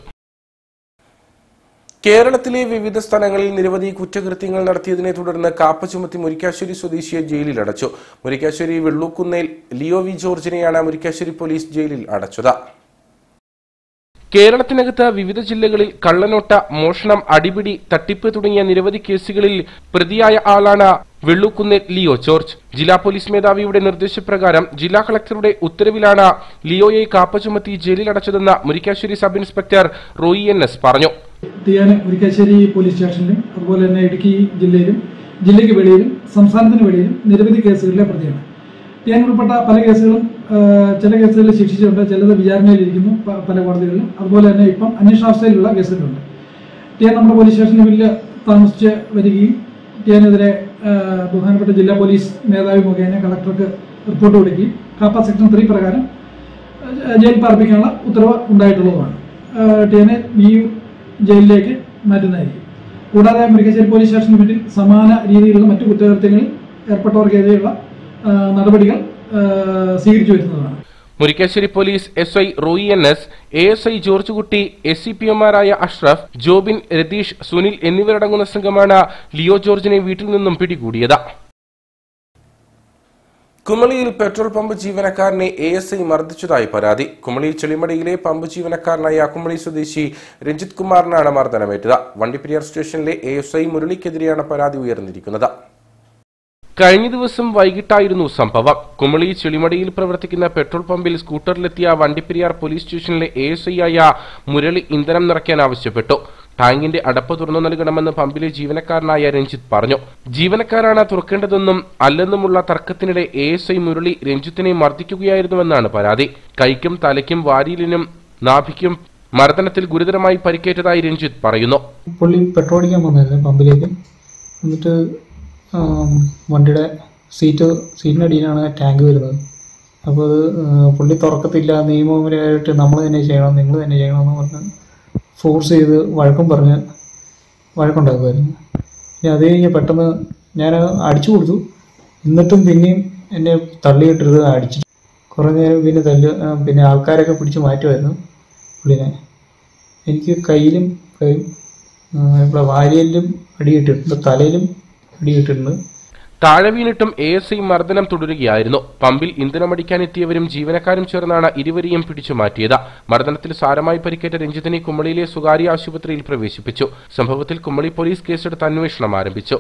കേരളത്തിലെ വിവിധ സ്ഥലങ്ങളിൽ നിരവധി കുറ്റകൃത്യങ്ങൾ നടത്തിയതിനെ തുടർന്ന് കാപ്പ ചുമത്തി മുരിക്കാശ്ശേരി സ്വദേശിയെ ജയിലിൽ അടച്ചു മുരിക്കാശ്ശേരി വെള്ളൂക്കുന്നേൽ ലിയോ വി ജോർജിനെയാണ് മുരിക്കാശ്ശേരി പോലീസ് ജയിലിൽ അടച്ചത് കേരളത്തിനകത്ത് വിവിധ ജില്ലകളിൽ കള്ളനോട്ട മോഷണം അടിപിടി തട്ടിപ്പ് തുടങ്ങിയ നിരവധി കേസുകളിൽ പ്രതിയായ ആളാണ് വെള്ളൂക്കുന്നേൽ ലിയോ ജോർജ് ജില്ലാ പോലീസ് മേധാവിയുടെ നിർദ്ദേശപ്രകാരം ജില്ലാ കളക്ടറുടെ ഉത്തരവിലാണ് ലിയോയെ കാപ്പ ചുമത്തി ജയിലിൽ അടച്ചതെന്ന് Murickassery sub inspector Roy N S പറഞ്ഞു ടിയാന് മുരിക്കാശ്ശേരി പോലീസ് സ്റ്റേഷനിലും അതുപോലെ തന്നെ ഇടുക്കി ജില്ലയിലും ജില്ലയ്ക്ക് വെളിയിലും സംസ്ഥാനത്തിന് വെളിയിലും നിരവധി കേസുകളിലെ പ്രതിയാണ് ടിയാൻ ഉൾപ്പെട്ട പല കേസുകളും ആ, ചില കേസുകളിൽ ശിക്ഷിച്ചിട്ടുണ്ട് ചിലത് വിചാരണയിലിരിക്കുന്നു പ- പല കോടതികളിലും അതുപോലെ തന്നെ ഇപ്പം അന്വേഷണാവസ്ഥയിലുള്ള കേസുകളുണ്ട് ടിയാൻ നമ്മുടെ പോലീസ് സ്റ്റേഷനിൽ വലിയ താമസിച്ച് വരികയും ടിയാനെതിരെ ആ, ബഹുമാനപ്പെട്ട ജില്ലാ പോലീസ് മേധാവി മുഖേന കളക്ടർക്ക് റിപ്പോർട്ട് കൊടുക്കുകയും കാപ്പ സെക്ഷൻ ത്രീ പ്രകാരം ആ, ജയിൽ പാർപ്പിക്കാനുള്ള ഉത്തരവ് ഉണ്ടായിട്ടുള്ളതുമാണ് ആ, ടിയാനെ വിയു ജയിലിലേക്ക് മാറ്റുന്നതായിരിക്കും കൂടാതെ മുരിക്കശ്ശേരി പോലീസ് സ്റ്റേഷന് പിന്നിൽ സമാന രീതിയിലുള്ള മറ്റു കുറ്റകൃത്യങ്ങളിൽ ഏർപ്പെട്ടവർക്കെതിരെയുള്ള ആ, നടപടികൾ ആ, സ്വീകരിച്ചു വരുന്നതാണ് Murickassery police S I Roy N S A S I George Kutty S C P ഒമാരായ അഷ്റഫ് ജോബിൻ രതീഷ് സുനിൽ എന്നിവരടങ്ങുന്ന സംഘമാണ് ലിയോ ജോർജിനെ വീട്ടിൽ നിന്നും പിടികൂടിയത് കുമളിയിൽ പെട്രോൾ പമ്പ് ജീവനക്കാരനെ എ എസ് ഐ മർദ്ദിച്ചതായി പരാതി കുമളി ചെളിമടിയിലെ പമ്പ് ജീവനക്കാരനായ കുമളി സ്വദേശി രഞ്ജിത് കുമാറിനാണ് മർദ്ദനമേറ്റത് വണ്ടിപ്പെരിയാർ സ്റ്റേഷനിലെ എ എസ് ഐ മുരളിക്കെതിരെയാണ് പരാതി ഉയർന്നിരിക്കുന്നത് കഴിഞ്ഞ ദിവസം വൈകിട്ടായിരുന്നു സംഭവം കുമളി ചെളിമടിയിൽ പ്രവർത്തിക്കുന്ന പെട്രോൾ പമ്പിൽ സ്കൂട്ടറിലെത്തിയ വണ്ടിപ്പെരിയാർ പോലീസ് സ്റ്റേഷനിലെ എ എസ് ഐ ആയ മുരളി ഇന്ധനം നിറയ്ക്കാൻ ആവശ്യപ്പെട്ടു ടാങ്കിന്റെ അടപ്പ് തുറന്നു നൽകണമെന്ന് പമ്പിലെ ജീവനക്കാരനായ രഞ്ജിത്ത് പറഞ്ഞു ജീവനക്കാരാണ് തുറക്കേണ്ടതെന്നും അല്ലെന്നുമുള്ള തർക്കത്തിനിടെ എ എസ് ഐ മുരളി രഞ്ജിത്തിനെ മർദ്ദിക്കുകയായിരുന്നുവെന്നാണ് പരാതി കൈക്കും തലയ്ക്കും വാരിയിലിനും നാഭിക്കും മർദ്ദനത്തിൽ ഗുരുതരമായി പരിക്കേറ്റതായി രഞ്ജിത്ത് പറയുന്നു പുള്ളി പെട്രോൾ അടിക്കാൻ വന്നായിരുന്നു പമ്പിലേക്ക് എന്നിട്ട് ആം, വണ്ടിയുടെ സീറ്റ് സീറ്റിനടിയിലാണ് ടാങ്ക് വരുന്നത് അപ്പോൾ അത് ആ, പുള്ളി തുറക്കത്തില്ല നിയമപരമായിട്ട് നമ്മൾ തന്നെ ചെയ്യണം നിങ്ങൾ തന്നെ ചെയ്യണമെന്ന് പറഞ്ഞ് ഫോഴ്സ് ചെയ്ത് വഴക്കം പറഞ്ഞ് വഴക്കുണ്ടാക്കുമായിരുന്നു പിന്നെ അത് കഴിഞ്ഞ് പെട്ടെന്ന് ഞാൻ അടിച്ചു കൊടുത്തു എന്നിട്ടും പിന്നെയും എന്നെ തള്ളിയിട്ടിരുത് അടിച്ചിട്ട് കുറേ നേരം പിന്നെ തല്ല് ആ, പിന്നെ ആൾക്കാരൊക്കെ പിടിച്ച് മാറ്റുമായിരുന്നു പുള്ളിനെ എനിക്ക് കയ്യിലും കൈയും ആ, ഇവിടെ വാരിയലിലും അടിയിട്ടിട്ടുണ്ട് തലയിലും അടിയിട്ടിട്ടുണ്ട് താഴെ വീണിട്ടും എ എസ് ഐ മർദ്ദനം തുടരുകയായിരുന്നു പമ്പിൽ ഇന്ധനമടിക്കാനെത്തിയവരും ജീവനക്കാരും ചേർന്നാണ് ഇരുവരെയും പിടിച്ചു മാറ്റിയത് മർദ്ദനത്തിൽ സാരമായി പരിക്കേറ്റ രഞ്ജിത്തിനെ കുമളിയിലെ സ്വകാര്യ ആശുപത്രിയിൽ പ്രവേശിപ്പിച്ചു സംഭവത്തിൽ കുമളി പോലീസ് കേസെടുത്ത് അന്വേഷണം ആരംഭിച്ചു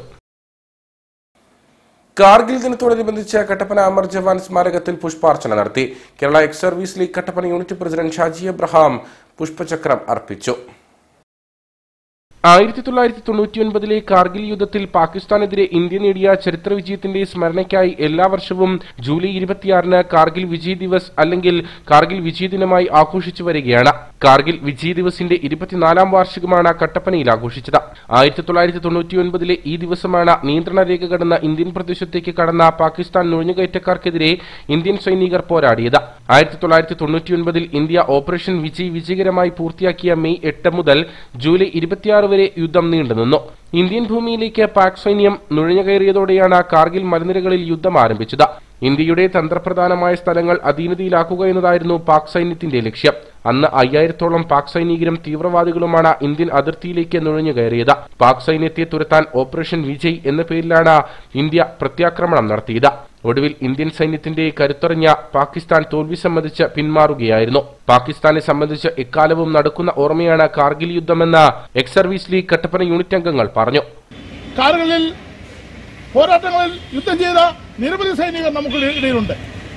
കാർഗിൽ ദിനത്തോടനുബന്ധിച്ച് കട്ടപ്പന അമർ ജവാൻ സ്മാരകത്തിൽ പുഷ്പാർച്ചന നടത്തി Kerala ex service league Kattappana unit president Shaji Abraham പുഷ്പചക്രം അർപ്പിച്ചു ആയിരത്തി തൊള്ളായിരത്തി തൊണ്ണൂറ്റിയൊൻപതിലെ കാർഗിൽ യുദ്ധത്തിൽ പാകിസ്ഥാനെതിരെ ഇന്ത്യ നേടിയ ചരിത്ര വിജയത്തിന്റെ സ്മരണയ്ക്കായി എല്ലാ വർഷവും ജൂലൈ ഇരുപത്തിയാറിന് കാർഗിൽ വിജയ് ദിവസ് അല്ലെങ്കിൽ കാർഗിൽ വിജയ് ദിനമായി ആഘോഷിച്ചു വരികയാണ് കാർഗിൽ വിജയ് ദിവസിന്റെ ഇരുപത്തിനാലാം വാർഷികമാണ് കട്ടപ്പനയിൽ ആഘോഷിച്ചത് ആയിരത്തി തൊള്ളായിരത്തി തൊണ്ണൂറ്റിയൊൻപതിലെ ഈ ദിവസമാണ് നിയന്ത്രണ രേഖ കടന്ന ഇന്ത്യൻ പ്രദേശത്തേക്ക് കടന്ന പാകിസ്ഥാൻ നുഴഞ്ഞുകയറ്റക്കാർക്കെതിരെ ഇന്ത്യൻ സൈനികർ പോരാടിയത് ആയിരത്തി തൊള്ളായിരത്തി തൊണ്ണൂറ്റിയൊൻപതിൽ ഇന്ത്യ ഓപ്പറേഷൻ വിജയ് വിജയകരമായി പൂർത്തിയാക്കിയ മെയ് എട്ട് മുതൽ ജൂലൈ ഇരുപത്തിയാറ് വരെ യുദ്ധം നീണ്ടുനിന്നു ഇന്ത്യൻ ഭൂമിയിലേക്ക് പാക് സൈന്യം നുഴഞ്ഞുകയറിയതോടെയാണ് കാർഗിൽ മലനിരകളിൽ യുദ്ധം ആരംഭിച്ചത് ഇന്ത്യയുടെ തന്ത്രപ്രധാനമായ സ്ഥലങ്ങൾ അധീനതയിലാക്കുക എന്നതായിരുന്നു പാക് സൈന്യത്തിന്റെ ലക്ഷ്യം അന്ന് അയ്യായിരത്തോളം പാക് സൈനികരും തീവ്രവാദികളുമാണ് ഇന്ത്യൻ അതിർത്തിയിലേക്ക് നുഴഞ്ഞുകയറിയത് പാക് സൈന്യത്തെ തുരത്താൻ ഓപ്പറേഷൻ വിജയ് എന്ന പേരിലാണ് ഇന്ത്യ പ്രത്യാക്രമണം നടത്തിയത് ഒടുവിൽ ഇന്ത്യൻ സൈന്യത്തിന്റെ കരുത്തറിഞ്ഞ പാകിസ്ഥാൻ തോൽവി സമ്മതിച്ച് പിന്മാറുകയായിരുന്നു പാകിസ്ഥാനെ സംബന്ധിച്ച് എക്കാലവും നടക്കുന്ന ഓർമ്മയാണ് കാർഗിൽ യുദ്ധമെന്ന് ex service league Kattappana unit അംഗങ്ങൾ പറഞ്ഞു കാറുകളിൽ പോരാട്ടങ്ങളിൽ യുദ്ധം ചെയ്ത നിരവധി സൈനികർ നമുക്ക് ഇടയിലുണ്ട്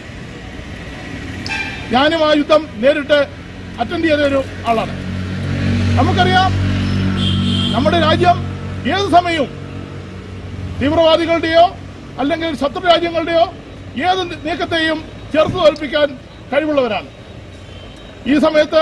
ഞാനും ആ യുദ്ധം നേരിട്ട് അറ്റൻഡ് ചെയ്ത ഒരു ആളാണ് നമുക്കറിയാം നമ്മുടെ രാജ്യം ഏത് സമയവും തീവ്രവാദികളുടെയോ അല്ലെങ്കിൽ ശത്രു രാജ്യങ്ങളുടെയോ ഏത് നീക്കത്തെയും ചെറുത്തു തോൽപ്പിക്കാൻ കഴിവുള്ളവരാണ് ഈ സമയത്ത്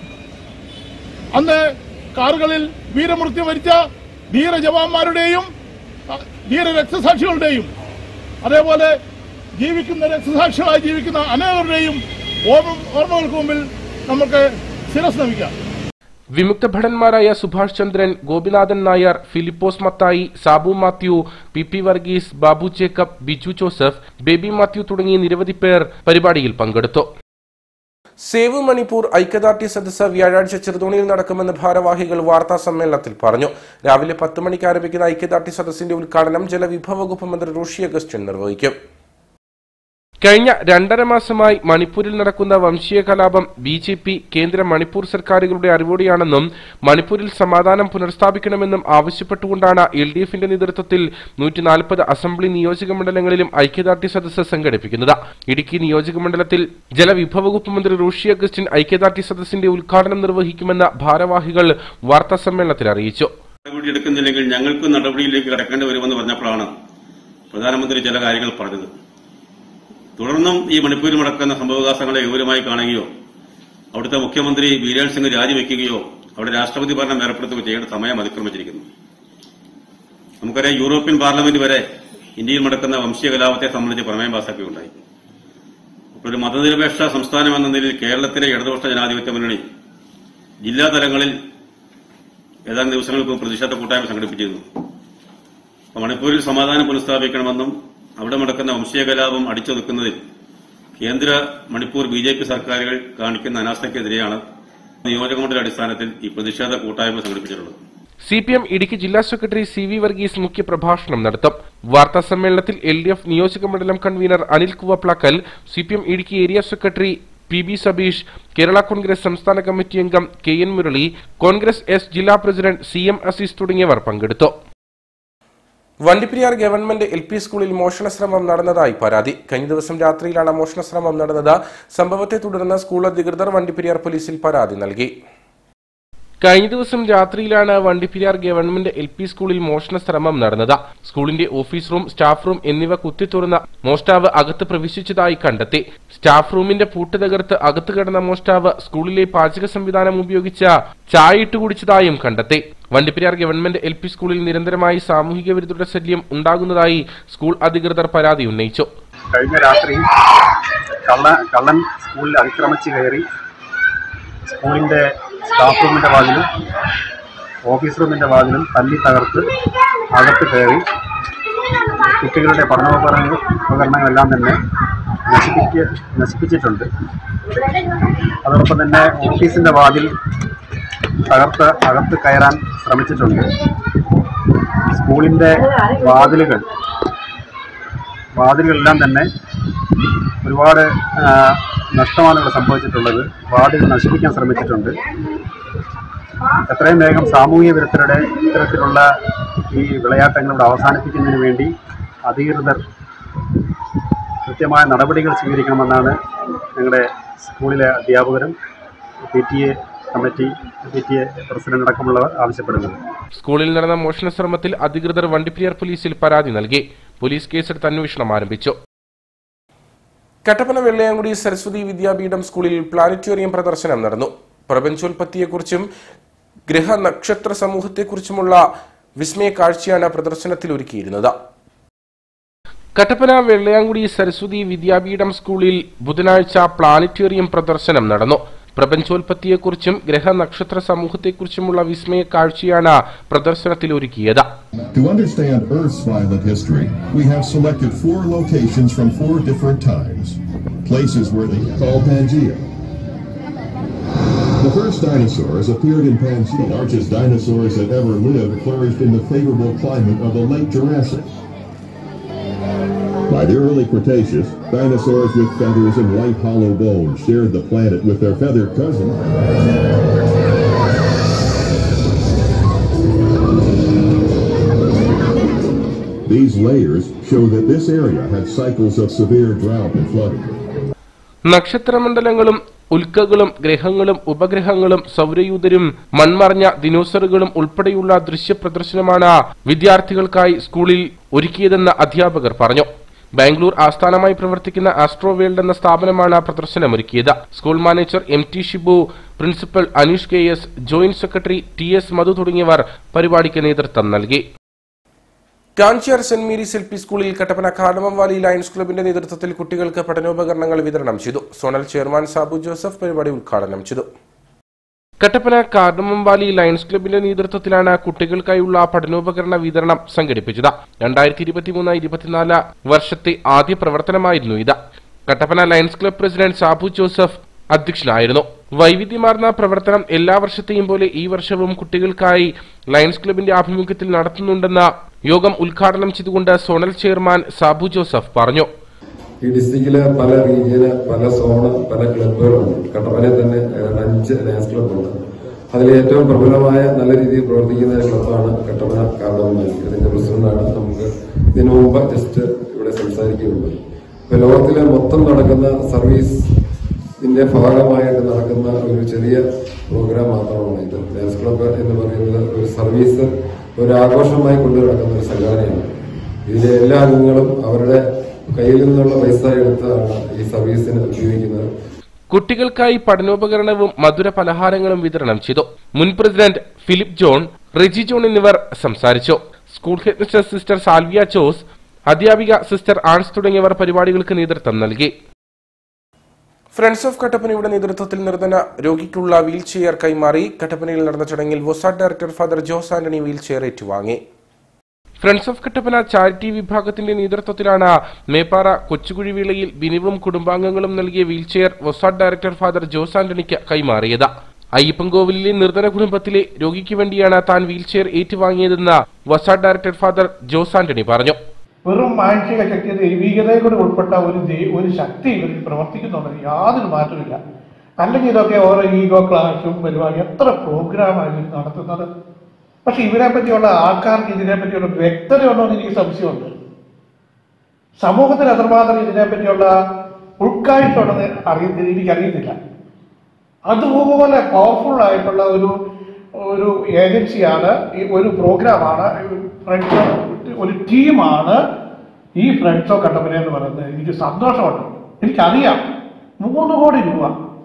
അന്ന് കാറുകളിൽ വീരമൃത്യു വരിച്ച ധീര ജവാന്മാരുടെയും അഹ്, ധീര രക്തസാക്ഷികളുടെയും അതേപോലെ ജീവിക്കുന്ന രക്തസാക്ഷികളായി ജീവിക്കുന്ന അനേകരുടെയും ഓർമ്മ ഓർമ്മകൾക്ക് മുമ്പിൽ നമുക്ക് ശിരസ് നമിക്കാം വിമുക്ത ഭടന്മാരായ സുഭാഷ് ചന്ദ്രൻ ഗോപിനാഥൻ നായർ ഫിലിപ്പോസ് മത്തായി സാബു മാത്യു പി പി വർഗീസ് ബാബു ജേക്കബ് ബിജു ജോസഫ് ബേബി മാത്യു തുടങ്ങിയ നിരവധി പേർ പരിപാടിയിൽ പങ്കെടുത്തു സേവ് മണിപ്പൂർ ഐക്യദാർഢ്യ സദസ്സ് വ്യാഴാഴ്ച ചെറുതോണിയിൽ നടക്കുമെന്ന് ഭാരവാഹികൾ വാർത്താ സമ്മേളനത്തിൽ പറഞ്ഞു രാവിലെ പത്ത് മണിക്ക് ആരംഭിക്കുന്ന ഐക്യദാർഢ്യ സദസ്സിന്റെ ഉദ്ഘാടനം ജലവിഭവ വകുപ്പ് മന്ത്രി റോഷി അഗസ്റ്റിൻ നിർവഹിക്കും കഴിഞ്ഞ രണ്ടര മാസമായി മണിപ്പൂരിൽ നടക്കുന്ന വംശീയ കലാപം ബി ജെ പി കേന്ദ്ര മണിപ്പൂർ സർക്കാരുകളുടെ അറിവോടെയാണെന്നും മണിപ്പൂരിൽ സമാധാനം പുനഃസ്ഥാപിക്കണമെന്നും ആവശ്യപ്പെട്ടുകൊണ്ടാണ് എൽ ഡി എഫിന്റെ നേതൃത്വത്തിൽ നൂറ്റി നാൽപ്പത് അസംബ്ലി നിയോജക മണ്ഡലങ്ങളിലും ഐക്യദാർഢ്യ സദസ്സ് സംഘടിപ്പിക്കുന്നത് ഇടുക്കി നിയോജക മണ്ഡലത്തിൽ ജലവിഭവ വകുപ്പ് മന്ത്രി റോഷി അഗസ്റ്റിൻ ഐക്യദാർഢ്യ സദസ്സിന്റെ ഉദ്ഘാടനം നിർവഹിക്കുമെന്ന് ഭാരവാഹികൾ വാർത്താ സമ്മേളനത്തിൽ അറിയിച്ചു നടപടി എടുക്കുന്നില്ലെങ്കിൽ ഞങ്ങൾക്ക് നടപടിയിലേക്ക് കടക്കേണ്ടി വരുമെന്ന് പറഞ്ഞപ്പോഴാണ് പ്രധാനമന്ത്രി ചില കാര്യങ്ങൾ പറഞ്ഞത് തുടർന്നും ഈ മണിപ്പൂരിൽ നടക്കുന്ന സംഭവവികാസങ്ങളെ വിവരമായി കാണുകയോ അവിടുത്തെ മുഖ്യമന്ത്രി ബീരേൽ സിംഗ് രാജിവെക്കുകയോ അവിടെ രാഷ്ട്രപതി ഭരണം ഏർപ്പെടുത്തുകയോ ചെയ്യേണ്ട സമയം അതിക്രമിച്ചിരിക്കുന്നു നമുക്കറിയാം യൂറോപ്യൻ പാർലമെന്റ് വരെ ഇന്ത്യയിൽ നടക്കുന്ന വംശീയ കലാപത്തെ സംബന്ധിച്ച് പ്രമേയം പാസാക്കുകയുണ്ടായി അപ്പോൾ ഒരു മതനിരപേക്ഷ സംസ്ഥാനം എന്ന നിലയിൽ കേരളത്തിലെ ഇടതുപക്ഷ ജനാധിപത്യ മുന്നണി ജില്ലാ തലങ്ങളിൽ ഏതാനും ദിവസങ്ങൾക്ക് മുമ്പ് പ്രതിഷേധ കൂട്ടായ്മ സംഘടിപ്പിച്ചിരുന്നു അപ്പോൾ മണിപ്പൂരിൽ സമാധാനം പുനഃസ്ഥാപിക്കണമെന്നും അവിടെ നടക്കുന്ന വംശീയ കലാപം അടിച്ചൊതുക്കുന്നതിൽ കേന്ദ്ര മണിപ്പൂർ ബി ജെ പി സർക്കാരുകൾ കാണിക്കുന്ന അനാസ്ഥയ്ക്കെതിരെയാണ് നിയോജകമണ്ഡല അടിസ്ഥാനത്തിൽ ഈ പ്രതിഷേധ കൂട്ടായ്മ സംഘടിപ്പിച്ചിട്ടുള്ളത് സി പി എം ഇടുക്കി ജില്ലാ സെക്രട്ടറി സി വി വർഗീസ് മുഖ്യപ്രഭാഷണം നടത്തും വാർത്താ സമ്മേളനത്തിൽ എൽ ഡി എഫ് നിയോജക മണ്ഡലം convenor Anil Kuvaplakkal C P M Idukki area secretary P B Sabeesh Kerala Congress സംസ്ഥാന കമ്മിറ്റി അംഗം K N Murali Congress S ജില്ലാ പ്രസിഡന്റ് സി എം അസീസ് തുടങ്ങിയവർ പങ്കെടുത്തു വണ്ടിപ്പെരിയാർ ഗവൺമെന്റ് എൽ പി സ്കൂളിൽ മോഷണശ്രമം നടന്നതായി പരാതി കഴിഞ്ഞ ദിവസം രാത്രിയിലാണ് മോഷണശ്രമം നടന്നത് സംഭവത്തെ തുടർന്ന് സ്കൂൾ അധികൃതർ വണ്ടിപ്പെരിയാർ പോലീസിൽ പരാതി നൽകി കഴിഞ്ഞ ദിവസം രാത്രിയിലാണ് വണ്ടിപ്പെരിയാർ ഗവൺമെന്റ് എൽ പി സ്കൂളിൽ മോഷണ ശ്രമം നടന്നത് സ്കൂളിന്റെ ഓഫീസ് റൂം സ്റ്റാഫ് റൂം എന്നിവ കുത്തിത്തുറന്ന മോഷ്ടാവ് അകത്ത് പ്രവേശിച്ചതായി കണ്ടെത്തി സ്റ്റാഫ് റൂമിന്റെ പൂട്ട് തകർത്ത് അകത്ത് കിടന്ന മോഷ്ടാവ് സ്കൂളിലെ പാചക സംവിധാനം ഉപയോഗിച്ച് ചായ ഇട്ട് കുടിച്ചതായും കണ്ടെത്തി വണ്ടിപ്പെരിയാർ ഗവൺമെന്റ് എൽ പി സ്കൂളിൽ നിരന്തരമായി സാമൂഹിക വിരുദ്ധരുടെ ശല്യം ഉണ്ടാകുന്നതായി സ്കൂൾ അധികൃതർ പരാതി ഉന്നയിച്ചു കഴിഞ്ഞ രാത്രി കള്ള കള്ളൻ സ്കൂളിൽ അതിക്രമിച്ച് കയറി സ്കൂളിൻ്റെ സ്റ്റാഫ് റൂമിൻ്റെ വാതിലും ഓഫീസ് റൂമിൻ്റെ വാതിലും തല്ലി തകർത്ത് അകത്ത് കയറി കുട്ടികളുടെ പഠനോപകരണങ്ങൾ ഉപകരണങ്ങളെല്ലാം തന്നെ നശിപ്പിക്ക നശിപ്പിച്ചിട്ടുണ്ട് അതോടൊപ്പം തന്നെ ഓഫീസിൻ്റെ വാതിൽ തകർത്ത് അകത്ത് കയറാൻ ശ്രമിച്ചിട്ടുണ്ട് സ്കൂളിൻ്റെ വാതിലുകൾ വാതിലുകളെല്ലാം തന്നെ ഒരുപാട് ആ, നഷ്ടമാണ് ഇവിടെ സംഭവിച്ചിട്ടുള്ളത് വാർഡുകൾ നശിപ്പിക്കാൻ ശ്രമിച്ചിട്ടുണ്ട് എത്രയും വേഗം സാമൂഹ്യ വിരുദ്ധരുടെ ഇത്തരത്തിലുള്ള ഈ വിളയാട്ടങ്ങൾ ഇവിടെ അവസാനിപ്പിക്കുന്നതിന് വേണ്ടി അധികൃതർ കൃത്യമായ നടപടികൾ സ്വീകരിക്കണമെന്നാണ് ഞങ്ങളുടെ സ്കൂളിലെ അധ്യാപകരും P T A committee P T A president അടക്കമുള്ളവർ ആവശ്യപ്പെടുന്നത് സ്കൂളിൽ നടന്ന മോഷണ ശ്രമത്തിൽ അധികൃതർ വണ്ടിപ്പെരിയാർ പോലീസിൽ പരാതി നൽകി പോലീസ് കേസെടുത്ത് അന്വേഷണം ആരംഭിച്ചു കട്ടപ്പന വെള്ളയാങ്കുടി സരസ്വതി വിദ്യാപീഠം സ്കൂളിൽ പ്ലാനറ്റോറിയം പ്രദർശനം നടന്നു പ്രപഞ്ചോൽപത്തിയെക്കുറിച്ചും ഗ്രഹ നക്ഷത്ര സമൂഹത്തെക്കുറിച്ചുമുള്ള വിസ്മയ കാഴ്ചയാണ് പ്രദർശനത്തിൽ ഒരുക്കിയിരുന്നത് കട്ടപ്പന വെള്ളയാങ്കുടി സരസ്വതി വിദ്യാപീഠം സ്കൂളിൽ ബുധനാഴ്ച പ്ലാനറ്റോറിയം പ്രദർശനം നടന്നു പ്രപഞ്ചോൽപത്തിയെക്കുറിച്ചും ഗ്രഹ നക്ഷത്ര സമൂഹത്തെക്കുറിച്ചുമുള്ള വിസ്മയ കാഴ്ചയാണ് പ്രദർശനത്തിൽ ഒരുക്കിയത് To understand Earth's violent history, we have selected four locations from four different times. Places where they call Pangea. The first dinosaurs appeared in Pangea. The largest dinosaurs that ever lived flourished in the favorable climate of the late Jurassic. By the early Cretaceous, dinosaurs with feathers and white hollow bones shared the planet with their feathered cousins. These layers show that this area had cycles of severe drought and flooding. നക്ഷത്രമണ്ഡലങ്ങളും ഉൽക്കകളും ഗ്രഹങ്ങളും ഉപഗ്രഹങ്ങളും സൗരയൂഥരും മൺമറഞ്ഞ ദിനോസറുകളും ഉൾപ്പെടെയുള്ള ദൃശ്യ പ്രദർശനമാണ് വിദ്യാർത്ഥികൾക്കായി സ്കൂളിൽ ഒരുക്കിയതെന്ന് അധ്യാപകർ പറഞ്ഞു ബാംഗ്ലൂർ ആസ്ഥാനമായി പ്രവർത്തിക്കുന്ന astro World എന്ന സ്ഥാപനമാണ് പ്രദർശനമൊരുക്കിയത് school manager M T Shibu principal Aneesh K S joint secretary T S Madhu തുടങ്ങിയവർ പരിപാടിക്ക് നേതൃത്വം നൽകി Kanchiyar Saint Mary's L P സ്കൂളിൽ കട്ടപ്പന കാർഡമം വാലി ലയൺസ് ക്ലബിന്റെ നേതൃത്വത്തിൽ കുട്ടികൾക്ക് പഠനോപകരണങ്ങൾ വിതരണം ചെയ്തു സോണൽ ചെയർമാൻ സാബു ജോസഫ് പരിപാടി ഉദ്ഘാടനം ചെയ്തു കട്ടപ്പന കാർഡമം വാലി ലയൺസ് ക്ലബിന്റെ നേതൃത്വത്തിലാണ് കുട്ടികൾക്കായുള്ള പഠനോപകരണ വിതരണം സംഘടിപ്പിച്ചത് രണ്ടായിരത്തി ഇരുപത്തിമൂന്ന് ഇരുപത്തിനാല് വർഷത്തെ ആദ്യ പ്രവർത്തനമായിരുന്നു ഇത് Kattappana Lions club president Sabu Joseph അധ്യക്ഷനായിരുന്നു വൈവിധ്യമാർന്ന പ്രവർത്തനം എല്ലാ വർഷത്തെയും പോലെ ഈ വർഷവും കുട്ടികൾക്കായി ലയൺസ് ക്ലബിന്റെ ആഭിമുഖ്യത്തിൽ നടത്തുന്നുണ്ടെന്ന് യോഗം ഉദ്ഘാടനം ചെയ്തുകൊണ്ട് സോണൽ ചെയർമാൻ സാബു ജോസഫ് പറഞ്ഞു ഈ ഡിസ്ട്രിക്റ്റില് പല റീജിയന് പല സോണ് പല ക്ലബുകളുണ്ട് കട്ടപ്പനയിൽ തന്നെ ഏതാണ്ട് അഞ്ച് ലയൺസ് ക്ലബ്ബുണ്ട് അതിൽ ഏറ്റവും പ്രബലമായ നല്ല രീതിയിൽ പ്രവർത്തിക്കുന്ന ഒരു ക്ലബ്ബാണ് കട്ടപ്പന കാർഡോമാൻ ഇതിന്റെ പ്രസിഡന്റാണ് നമുക്ക് ഇതിനു മുമ്പ് ജസ്റ്റ് ഇവിടെ സംസാരിക്കുകയുണ്ടായി ഇപ്പൊ ലോകത്തിലെ മൊത്തം നടക്കുന്ന സർവീസ് ഇതിന്റെ ഭാഗമായിട്ട് നടക്കുന്ന ഒരു ചെറിയ പ്രോഗ്രാം മാത്രമാണ് ഇത് ലയൺസ് ക്ലബ്ബ് എന്ന് പറയുന്നത് ഒരു സർവീസ് ഒരു ആഘോഷമായി കൊണ്ടു നടക്കുന്ന ഒരു സംഘടനയാണ് ഇതിലെ എല്ലാ അംഗങ്ങളും അവരുടെ കയ്യിൽ നിന്നുള്ള പൈസ എടുത്താണ് ഈ സർവീസിന് ഉപയോഗിക്കുന്നത് കുട്ടികൾക്കായി പഠനോപകരണവും മധുര പലഹാരങ്ങളും വിതരണം ചെയ്തു മുൻ പ്രസിഡന്റ് ഫിലിപ്പ് ജോൺ റെജി ജോൺ എന്നിവർ സംസാരിച്ചു school head mister sister Salvia Jose അധ്യാപിക സിസ്റ്റർ ആൻസ് തുടങ്ങിയവർ പരിപാടികൾക്ക് നേതൃത്വം നൽകി ഫ്രണ്ട്സ് ഓഫ് കട്ടപ്പനയുടെ നേതൃത്വത്തിൽ നിർധന രോഗിക്കുള്ള വീൽ ചെയർ കൈമാറി കട്ടപ്പനയിൽ നടന്ന ചടങ്ങിൽ Vosard director father Jose Antony wheel chair ഏറ്റുവാങ്ങി ഫ്രണ്ട്സ് ഓഫ് കട്ടപ്പന ചാരിറ്റി വിഭാഗത്തിന്റെ നേതൃത്വത്തിലാണ് മേപ്പാറ കൊച്ചുകുഴിവിളയിൽ ബിനിവും കുടുംബാംഗങ്ങളും നൽകിയ wheelchair Vosard director father Jose ആന്റണിക്ക് കൈമാറിയത് അയ്യപ്പൻകോവിലിലെ നിർധന കുടുംബത്തിലെ രോഗിക്ക് വേണ്ടിയാണ് താൻ വീൽചെയർ ഏറ്റുവാങ്ങിയതെന്ന് വസാഡ് ഡയറക്ടർ ഫാദർ ജോസ് ആന്റണി പറഞ്ഞു വെറും മാനസിക ശക്തി ദൈവികതയെ കൂടെ ഉൾപ്പെട്ട ഒരു ദൈ- ഒരു ശക്തി ഇവരിൽ പ്രവർത്തിക്കുന്നുണ്ടെങ്കിൽ യാതൊരു മാറ്റമില്ല അല്ലെങ്കിൽ ഇതൊക്കെ ഓരോ ഈഗോ ക്ലാഷും പരിപാടി എത്ര പ്രോഗ്രാമാണ് ഇവർ നടത്തുന്നത് പക്ഷെ ഇവരെ പറ്റിയുള്ള ആൾക്കാർക്ക് ഇതിനെ പറ്റിയുള്ള വ്യക്തത ഉണ്ടോ എന്ന് എനിക്ക് സംശയമുണ്ട് സമൂഹത്തിന് എത്രമാത്രം ഇതിനെ പറ്റിയുള്ള ഉൾക്കാഴ്ച ഉണ്ടെന്ന് അറിയത്തില്ല എനിക്ക് അറിയത്തില്ല അതുപോലെ പവർഫുൾ ആയിട്ടുള്ള ഒരു ഒരു ഏജൻസിയാണ് ഈ ഒരു പ്രോഗ്രാമാണ് ഫ്രണ്ട്സ് ഒരു ടീമാണ് ഈ ഫ്രണ്ട്സ് ഓഫ് കട്ടപ്പന എന്ന് പറയുന്നത് എനിക്ക് സന്തോഷമുണ്ട് എനിക്കറിയാം മൂന്ന് കോടി രൂപ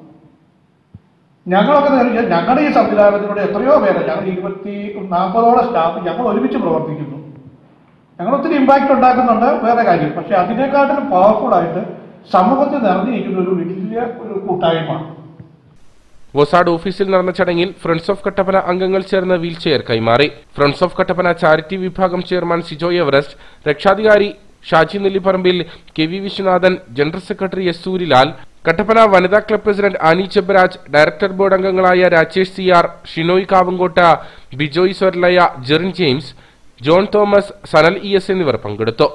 ഞങ്ങളൊക്കെ നേരം- ഞങ്ങളുടെ ഈ സംവിധാനത്തിലൂടെ എത്രയോ പേര് ഞങ്ങൾ ഇരുപത്തി നാൽപ്പതോളം സ്റ്റാഫ് ഞങ്ങൾ ഒരുമിച്ച് പ്രവർത്തിക്കുന്നു ഞങ്ങൾ ഒത്തിരി ഇമ്പാക്റ്റ് ഉണ്ടാക്കുന്നുണ്ട് വേറെ കാര്യം പക്ഷെ അതിനെക്കാട്ടിലും പവർഫുൾ ആയിട്ട് സമൂഹത്തിൽ നിറഞ്ഞിരിക്കുന്ന ഒരു വലിയ ഒരു കൂട്ടായ്മ വൊസാഡ് ഓഫീസിൽ നടന്ന ചടങ്ങിൽ ഫ്രണ്ട്സ് ഓഫ് കട്ടപ്പന അംഗങ്ങൾ ചേർന്ന് വീൽചെയർ കൈമാറി ഫ്രണ്ട്സ് ഓഫ് കട്ടപ്പന ചാരിറ്റി വിഭാഗം ചെയർമാൻ സിജോ എവറസ്റ്റ് രക്ഷാധികാരി Shaji Nellipparambil K V Viswanathan general secretary S Surilal Kattappana വനിതാ club president Annie Chebaraj director board അംഗങ്ങളായ Rajesh C R Shinoy Kavangotta Bijoy Swaralaya Jerin James John Thomas Sanal E S എന്നിവർ പങ്കെടുത്തു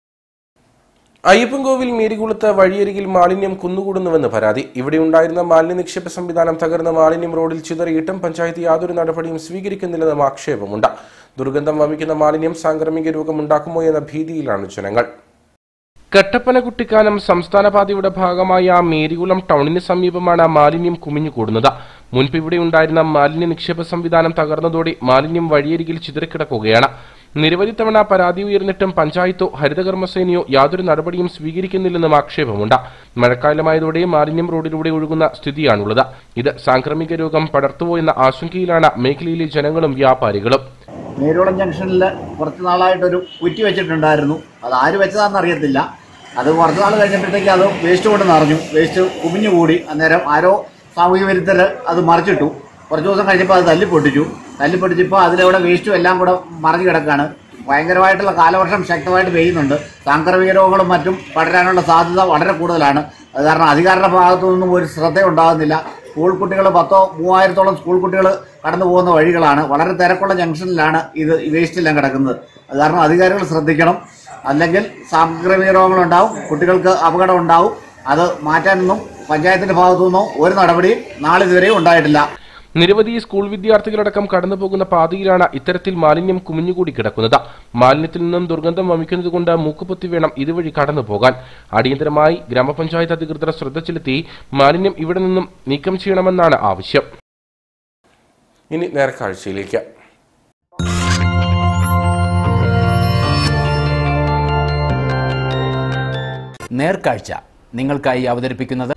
അയ്യപ്പൻകോവിൽ മേരികുളത്ത് വഴിയരികിൽ മാലിന്യം കുന്നുകൂടുന്നുവെന്ന് പരാതി ഇവിടെ ഉണ്ടായിരുന്ന മാലിന്യ നിക്ഷേപ സംവിധാനം തകർന്ന് മാലിന്യം റോഡിൽ ചിതറിയിട്ടും പഞ്ചായത്ത് യാതൊരു നടപടിയും സ്വീകരിക്കുന്നില്ലെന്നും ആക്ഷേപമുണ്ട് ദുർഗന്ധം വമിക്കുന്ന മാലിന്യം സാംക്രമിക രോഗമുണ്ടാക്കുമോ എന്ന ഭീതിയിലാണ് ജനങ്ങൾ കട്ടപ്പന കുട്ടിക്കാനം സംസ്ഥാന പാതയുടെ ഭാഗമായ മേരികുളം ടൗണിന് സമീപമാണ് മാലിന്യം കുമിഞ്ഞുകൂടുന്നത് മുൻപ് ഇവിടെ ഉണ്ടായിരുന്ന മാലിന്യ നിക്ഷേപ സംവിധാനം തകർന്നതോടെ മാലിന്യം വഴിയരികിൽ ചിതറിക്കിടക്കുകയാണ് നിരവധി തവണ പരാതി ഉയർന്നിട്ടും പഞ്ചായത്തോ ഹരിതകർമ്മസേനയോ യാതൊരു നടപടിയും സ്വീകരിക്കുന്നില്ലെന്നും ആക്ഷേപമുണ്ട് മഴക്കാലമായതോടെ മാലിന്യം റോഡിലൂടെ ഒഴുകുന്ന സ്ഥിതിയാണുള്ളത് ഇത് സാംക്രമിക രോഗം പടർത്തുവോ എന്ന ആശങ്കയിലാണ് മേഖലയിലെ ജനങ്ങളും വ്യാപാരികളും നേരോളം ജംഗ്ഷനിൽ കുറച്ച് നാളായിട്ടൊരു കുറ്റി വെച്ചിട്ടുണ്ടായിരുന്നു അത് ആര് വെച്ചതാണെന്ന് അറിയത്തില്ല അത് കുറച്ച് നാൾ കഴിഞ്ഞപ്പോഴത്തേക്ക് അത് വേസ്റ്റ് കൊണ്ട് നിറഞ്ഞു വേസ്റ്റ് കുമിഞ്ഞു കൂടി അന്നേരം ആരോ സാമൂഹ്യ വിരുദ്ധർ അത് മറിച്ചിട്ടു കുറച്ച് ദിവസം കഴിഞ്ഞപ്പോൾ അത് തല്ലിപ്പൊട്ടിച്ചു തല്ലിപ്പൊട്ടിച്ചപ്പോൾ അതിലൂടെ വേസ്റ്റും എല്ലാം കൂടെ മറിഞ്ഞു കിടക്കാണ് ഭയങ്കരമായിട്ടുള്ള കാലവർഷം ശക്തമായിട്ട് പെയ്യുന്നുണ്ട് സാംക്രമിക രോഗങ്ങളും മറ്റും പടരാനുള്ള സാധ്യത വളരെ കൂടുതലാണ് അത് കാരണം അധികാരിയുടെ ഭാഗത്തു നിന്നും ഒരു ശ്രദ്ധ ഉണ്ടാകുന്നില്ല സ്കൂൾ കുട്ടികൾ പത്തോ മൂവായിരത്തോളം സ്കൂൾ കുട്ടികൾ കടന്നു പോകുന്ന വഴികളാണ് വളരെ തിരക്കുള്ള ജംഗ്ഷനിലാണ് ഇത് ഈ വേസ്റ്റ് എല്ലാം കിടക്കുന്നത് അത് കാരണം അധികാരികൾ ശ്രദ്ധിക്കണം അല്ലെങ്കിൽ സാംക്രമിക രോഗങ്ങളുണ്ടാവും കുട്ടികൾക്ക് അപകടം ഉണ്ടാവും അത് മാറ്റാനൊന്നും പഞ്ചായത്തിന്റെ ഭാഗത്തു നിന്നോ ഒരു നടപടിയും നാളിതുവരെയും ഉണ്ടായിട്ടില്ല നിരവധി സ്കൂൾ വിദ്യാർത്ഥികളടക്കം കടന്നുപോകുന്ന പാതയിലാണ് ഇത്തരത്തിൽ മാലിന്യം കുമിഞ്ഞുകൂടി കിടക്കുന്നത് മാലിന്യത്തിൽ നിന്നും ദുർഗന്ധം വമിക്കുന്നതുകൊണ്ട് മൂക്കുപൊത്തി വേണം ഇതുവഴി കടന്നു പോകാൻ അടിയന്തരമായി ഗ്രാമപഞ്ചായത്ത് അധികൃതർ ശ്രദ്ധ ചെലുത്തി മാലിന്യം ഇവിടെ നിന്നും നീക്കം ചെയ്യണമെന്നാണ് ആവശ്യം ഇനി നേർക്കാഴ്ചയിലേക്ക് നേർക്കാഴ്ച നിങ്ങൾക്കായി അവതരിപ്പിക്കുന്നത്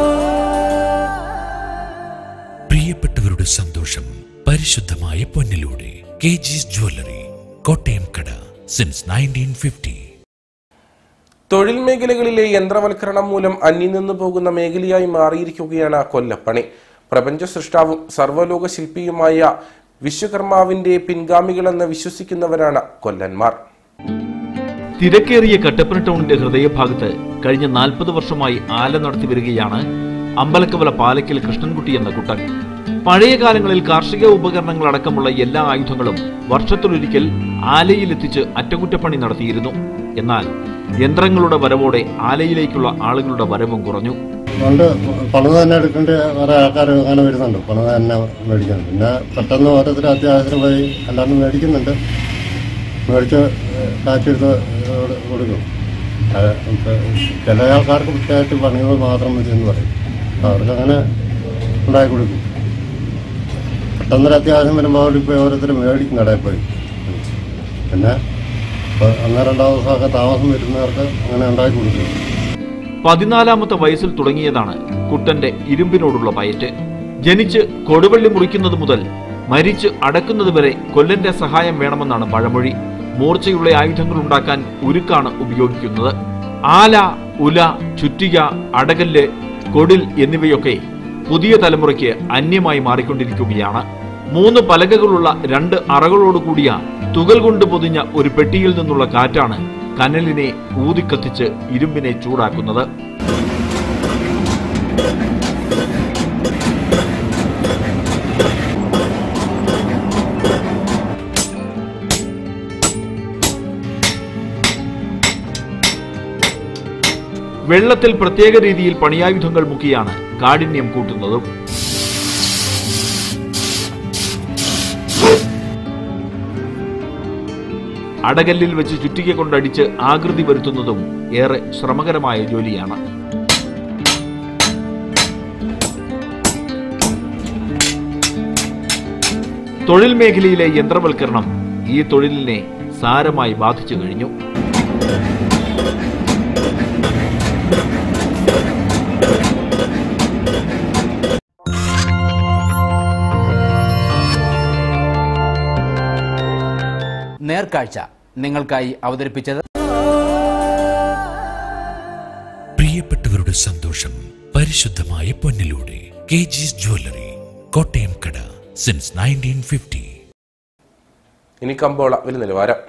പ്രിയപ്പെട്ടവരുടെ സന്തോഷം പരിശുദ്ധമായ പൊന്നിലൂടെ കെ ജിസ് ജ്വല്ലറി കോട്ടയം കട സിൻസ് നയൻറ്റീൻ ഫിഫ്റ്റി തൊഴിൽ മേഖലകളിലെ യന്ത്രവൽക്കരണം മൂലം അന്യം നിന്നു പോകുന്ന മേഖലയായി മാറിയിരിക്കുകയാണ് കൊല്ലപ്പണി പ്രപഞ്ച സൃഷ്ടാവും സർവ്വലോക ശില്പിയുമായ വിശ്വകർമാവിന്റെ പിൻഗാമികളെന്ന് വിശ്വസിക്കുന്നവരാണ് കൊല്ലന്മാർ തിരക്കേറിയ കട്ടപ്പന ടൗണിന്റെ ഹൃദയഭാഗത്ത് കഴിഞ്ഞ നാൽപ്പത് വർഷമായി ആല നടത്തി വരികയാണ് അമ്പലക്കവല പാലക്കൽ കൃഷ്ണൻകുട്ടി എന്ന കുട്ടൻ പഴയ കാലങ്ങളിൽ കാർഷിക ഉപകരണങ്ങൾ അടക്കമുള്ള എല്ലാ ആയുധങ്ങളും വർഷത്തിലൊരിക്കൽ ആലയിലെത്തിച്ച് അറ്റകുറ്റപ്പണി നടത്തിയിരുന്നു എന്നാൽ യന്ത്രങ്ങളുടെ വരവോടെ ആലയിലേക്കുള്ള ആളുകളുടെ വരവും കുറഞ്ഞു പണ്ട് പണിത് തന്നെ എടുക്കേണ്ട വേറെ ആൾക്കാർ അങ്ങനെ വരുന്നുണ്ട് പണിത് തന്നെ മേടിക്കണം പിന്നെ പെട്ടെന്ന് ഓരോരുത്തർ അത്യാവശ്യത്തിന് പോയി അല്ലാണ്ട് മേടിക്കുന്നുണ്ട് മേടിച്ച് കാച്ചെടുത്ത് കൊടുക്കും അത് ഇപ്പൊ ചില ആൾക്കാർക്ക് പ്രത്യേകിച്ച് പണികൾ മാത്രം മതി എന്ന് പറയും അവർക്ക് അങ്ങനെ ഉണ്ടാക്കി കൊടുക്കും പെട്ടെന്നൊരു അത്യാവശ്യം വരുമ്പോൾ അവിടെ ഇപ്പോൾ ഓരോരുത്തർ മേടിക്കും കടയിൽ പോയി പിന്നെ ഇപ്പൊ ഒന്നോ രണ്ടോ ദിവസമൊക്കെ താമസം വരുന്നവർക്ക് അങ്ങനെ ഉണ്ടാക്കി കൊടുക്കും പതിനാലാമത്തെ വയസ്സിൽ തുടങ്ങിയതാണ് കുട്ടന്റെ ഇരുമ്പിനോടുള്ള പയറ്റ് ജനിച്ച് കൊടുവള്ളി മുറിക്കുന്നത് മുതൽ മരിച്ച് അടക്കുന്നത് വരെ കൊല്ലന്റെ സഹായം വേണമെന്നാണ് പഴമൊഴി മൂർച്ചയുള്ള ആയുധങ്ങൾ ഉണ്ടാക്കാൻ ഉരുക്കാണ് ഉപയോഗിക്കുന്നത് ആല ഉല ചുറ്റിക അടകല്ല് കൊടിൽ എന്നിവയൊക്കെ പുതിയ തലമുറയ്ക്ക് അന്യമായി മാറിക്കൊണ്ടിരിക്കുകയാണ് മൂന്ന് പലകകളുള്ള രണ്ട് അറകളോടുകൂടിയ തുകൽ കൊണ്ട് പൊതിഞ്ഞ ഒരു പെട്ടിയിൽ നിന്നുള്ള കാറ്റാണ് കനലിനെ ഊതിക്കത്തിച്ച് ഇരുമ്പിനെ ചൂടാക്കുന്നത് വെള്ളത്തിൽ പ്രത്യേക രീതിയിൽ പണിയായുധങ്ങൾ മുക്കിയാണ് കാഠിന്യം കൂട്ടുന്നതും അടകല്ലിൽ വെച്ച് ചുറ്റിക കൊണ്ടടിച്ച് ആകൃതി വരുത്തുന്നതും ഏറെ ശ്രമകരമായ ജോലിയാണ് തൊഴിൽ മേഖലയിലെ യന്ത്രവൽക്കരണം ഈ തൊഴിലിനെ സാരമായി ബാധിച്ചു കഴിഞ്ഞു നേർക്കാഴ്ച നിങ്ങൾക്കായി അവതരിപ്പിച്ചത് പ്രിയപ്പെട്ടവരുടെ സന്തോഷം പരിശുദ്ധമായ പൊന്നിലൂടെ കെ ജിസ് ജ്വല്ലറി കോട്ടയം കട സിൻസ് നയൻറ്റീൻ ഫിഫ്റ്റി ഇനി കമ്പോള വില നിലവാരം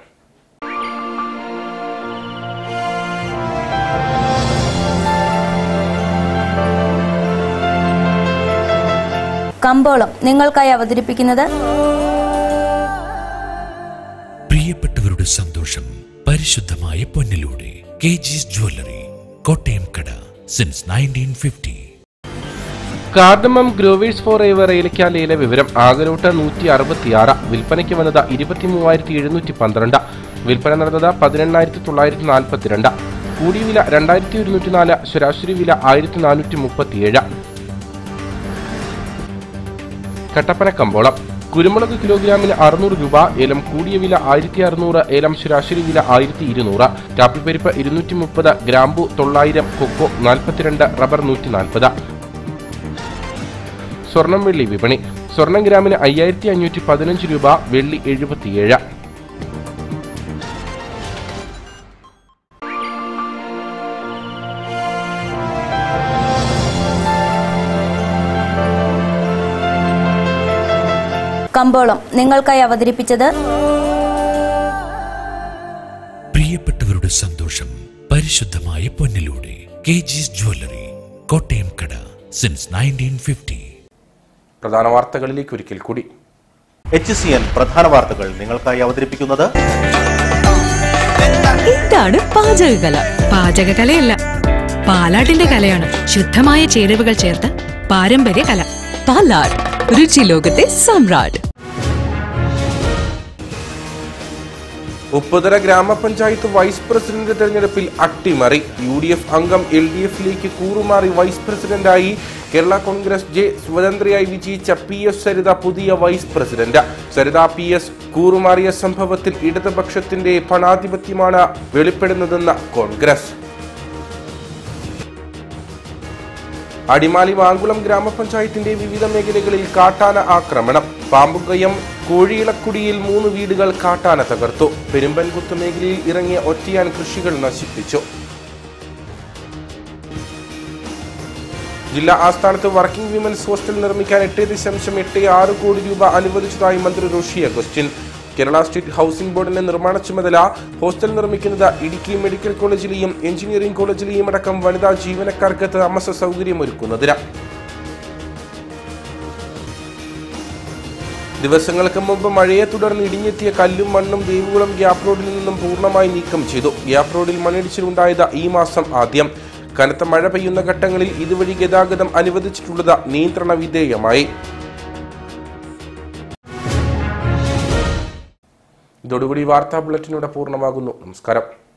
കമ്പോളം നിങ്ങൾക്കായി അവതരിപ്പിക്കുന്നത് പ്രിയപ്പെട്ടവരുടെ സന്തോഷം പരിശുദ്ധമായ പൊന്നിലൂടെ കെ ജിസ് ജ്വല്ലറി കോട്ടയം കട since nineteen fifty cardamom growers for ever ഏലക്കാലയിലെ വിവരം ആകലോട്ട് നൂറ്റി അറുപത്തിയാറ് വിൽപ്പനയ്ക്ക് വന്നത് ഇരുപത്തി മൂവായിരത്തി എഴുന്നൂറ്റി പന്ത്രണ്ട് വിൽപ്പന നടന്നത് പതിനെണ്ണായിരത്തി തൊള്ളായിരത്തി നാൽപ്പത്തിരണ്ട് കൂടിയ വില രണ്ടായിരത്തി ഒരുന്നൂറ്റി നാല് ശരാശരി വില ആയിരത്തി നാനൂറ്റി മുപ്പത്തിയേഴ് കട്ടപ്പന കമ്പോളം കുരുമുളക് കിലോഗ്രാമിന് അറുന്നൂറ് രൂപ ഏലം കൂടിയ വില ആയിരത്തി അറുന്നൂറ് ഏലം ശരാശരി വില ആയിരത്തി ഇരുന്നൂറ് കാപ്പിപ്പരിപ്പ് ഇരുന്നൂറ്റി മുപ്പത് ഗ്രാമ്പു തൊള്ളായിരം കൊക്കോ നാൽപ്പത്തിരണ്ട് റബ്ബർ നൂറ്റി നാൽപ്പത് സ്വർണം വെള്ളി വിപണി സ്വർണം ഗ്രാമിന് അയ്യായിരത്തി അഞ്ഞൂറ്റി പതിനഞ്ച് രൂപ വെള്ളി എഴുപത്തിയേഴ് കമ്പോളം നിങ്ങൾക്കായി അവതരിപ്പിച്ചത് പ്രിയപ്പെട്ടവരുടെ സന്തോഷം പരിശുദ്ധമായ പൊന്നിലൂടെ കെ ജിസ് ജ്വല്ലറി കോട്ടയം കട സിൻസ് നയൻറ്റീൻ ഫിഫ്റ്റി പ്രധാന വാർത്തകളിലേക്ക് ഒരിക്കൽ കൂടി എച്ച് സി എൻ പ്രധാന വാർത്തകൾ നിങ്ങൾക്കായി അവതരിപ്പിക്കുന്നത് എന്താണ് പാചകകല പാചകകലയല്ല പാലാട്ടിന്റെ കലയാണ് ശുദ്ധമായ ചേരുവകൾ ചേർത്ത് പാരമ്പര്യ കല പാലാട് രുചി ലോകത്തെ സമ്രാട്ട് ഉപ്പുതര ഗ്രാമപഞ്ചായത്ത് വൈസ് പ്രസിഡന്റ് തെരഞ്ഞെടുപ്പിൽ അട്ടിമറി യു ഡി എഫ് അംഗം എൽ ഡി എഫിലേക്ക് കൂറുമാറി വൈസ് പ്രസിഡന്റായി കേരള കോൺഗ്രസ് ജെ സ്വതന്ത്രയായി വിജയിച്ച പി എസ് സരിത പുതിയ vice president Saritha P S കൂറുമാറിയ സംഭവത്തിൽ ഇടതുപക്ഷത്തിന്റെ പണാധിപത്യമാണ് വെളിപ്പെടുന്നതെന്ന് കോൺഗ്രസ് അടിമാലി മാങ്കുളം ഗ്രാമപഞ്ചായത്തിന്റെ വിവിധ മേഖലകളിൽ കാട്ടാന ആക്രമണം പാമ്പുകയം കോഴിയിളക്കുടിയിൽ മൂന്ന് വീടുകൾ കാട്ടാന തകർത്തു പെരുമ്പൻകുത്ത് മേഖലയിൽ ഇറങ്ങിയ ഒറ്റയാൻ കൃഷികൾ നശിപ്പിച്ചു ജില്ലാ ആസ്ഥാനത്ത് വർക്കിംഗ് വിമൻസ് ഹോസ്റ്റൽ നിർമ്മിക്കാൻ എട്ട് ദശാംശം എട്ട് ആറ് കോടി രൂപ അനുവദിച്ചതായി മന്ത്രി റോഷി അഗസ്റ്റിൻ കേരള സ്റ്റേറ്റ് ഹൗസിംഗ് ബോർഡിന്റെ നിർമ്മാണ ചുമതല ഹോസ്റ്റൽ നിർമ്മിക്കുന്നത് ഇടുക്കി മെഡിക്കൽ കോളേജിലെയും എഞ്ചിനീയറിംഗ് കോളേജിലെയും അടക്കം വനിതാ ജീവനക്കാർക്ക് താമസ സൗകര്യമൊരുക്കുന്നതിന് ദിവസങ്ങൾക്ക് മുമ്പ് മഴയെ തുടർന്ന് ഇടിഞ്ഞെത്തിയ കല്ലും മണ്ണും ദേവികുളം ഗ്യാപ് റോഡിൽ നിന്നും പൂർണ്ണമായി നീക്കം ചെയ്തു ഗ്യാപ് റോഡിൽ മണ്ണിടിച്ചിലുണ്ടായത് ഈ മാസം ആദ്യം കനത്ത മഴ പെയ്യുന്ന ഘട്ടങ്ങളിൽ ഇതുവഴി ഗതാഗതം അനുവദിച്ചിട്ടുള്ളത് നിയന്ത്രണ വിധേയമായി ഇതോടുകൂടി വാർത്താ ബുള്ളറ്റിനൂടെ പൂർണ്ണമാകുന്നു നമസ്കാരം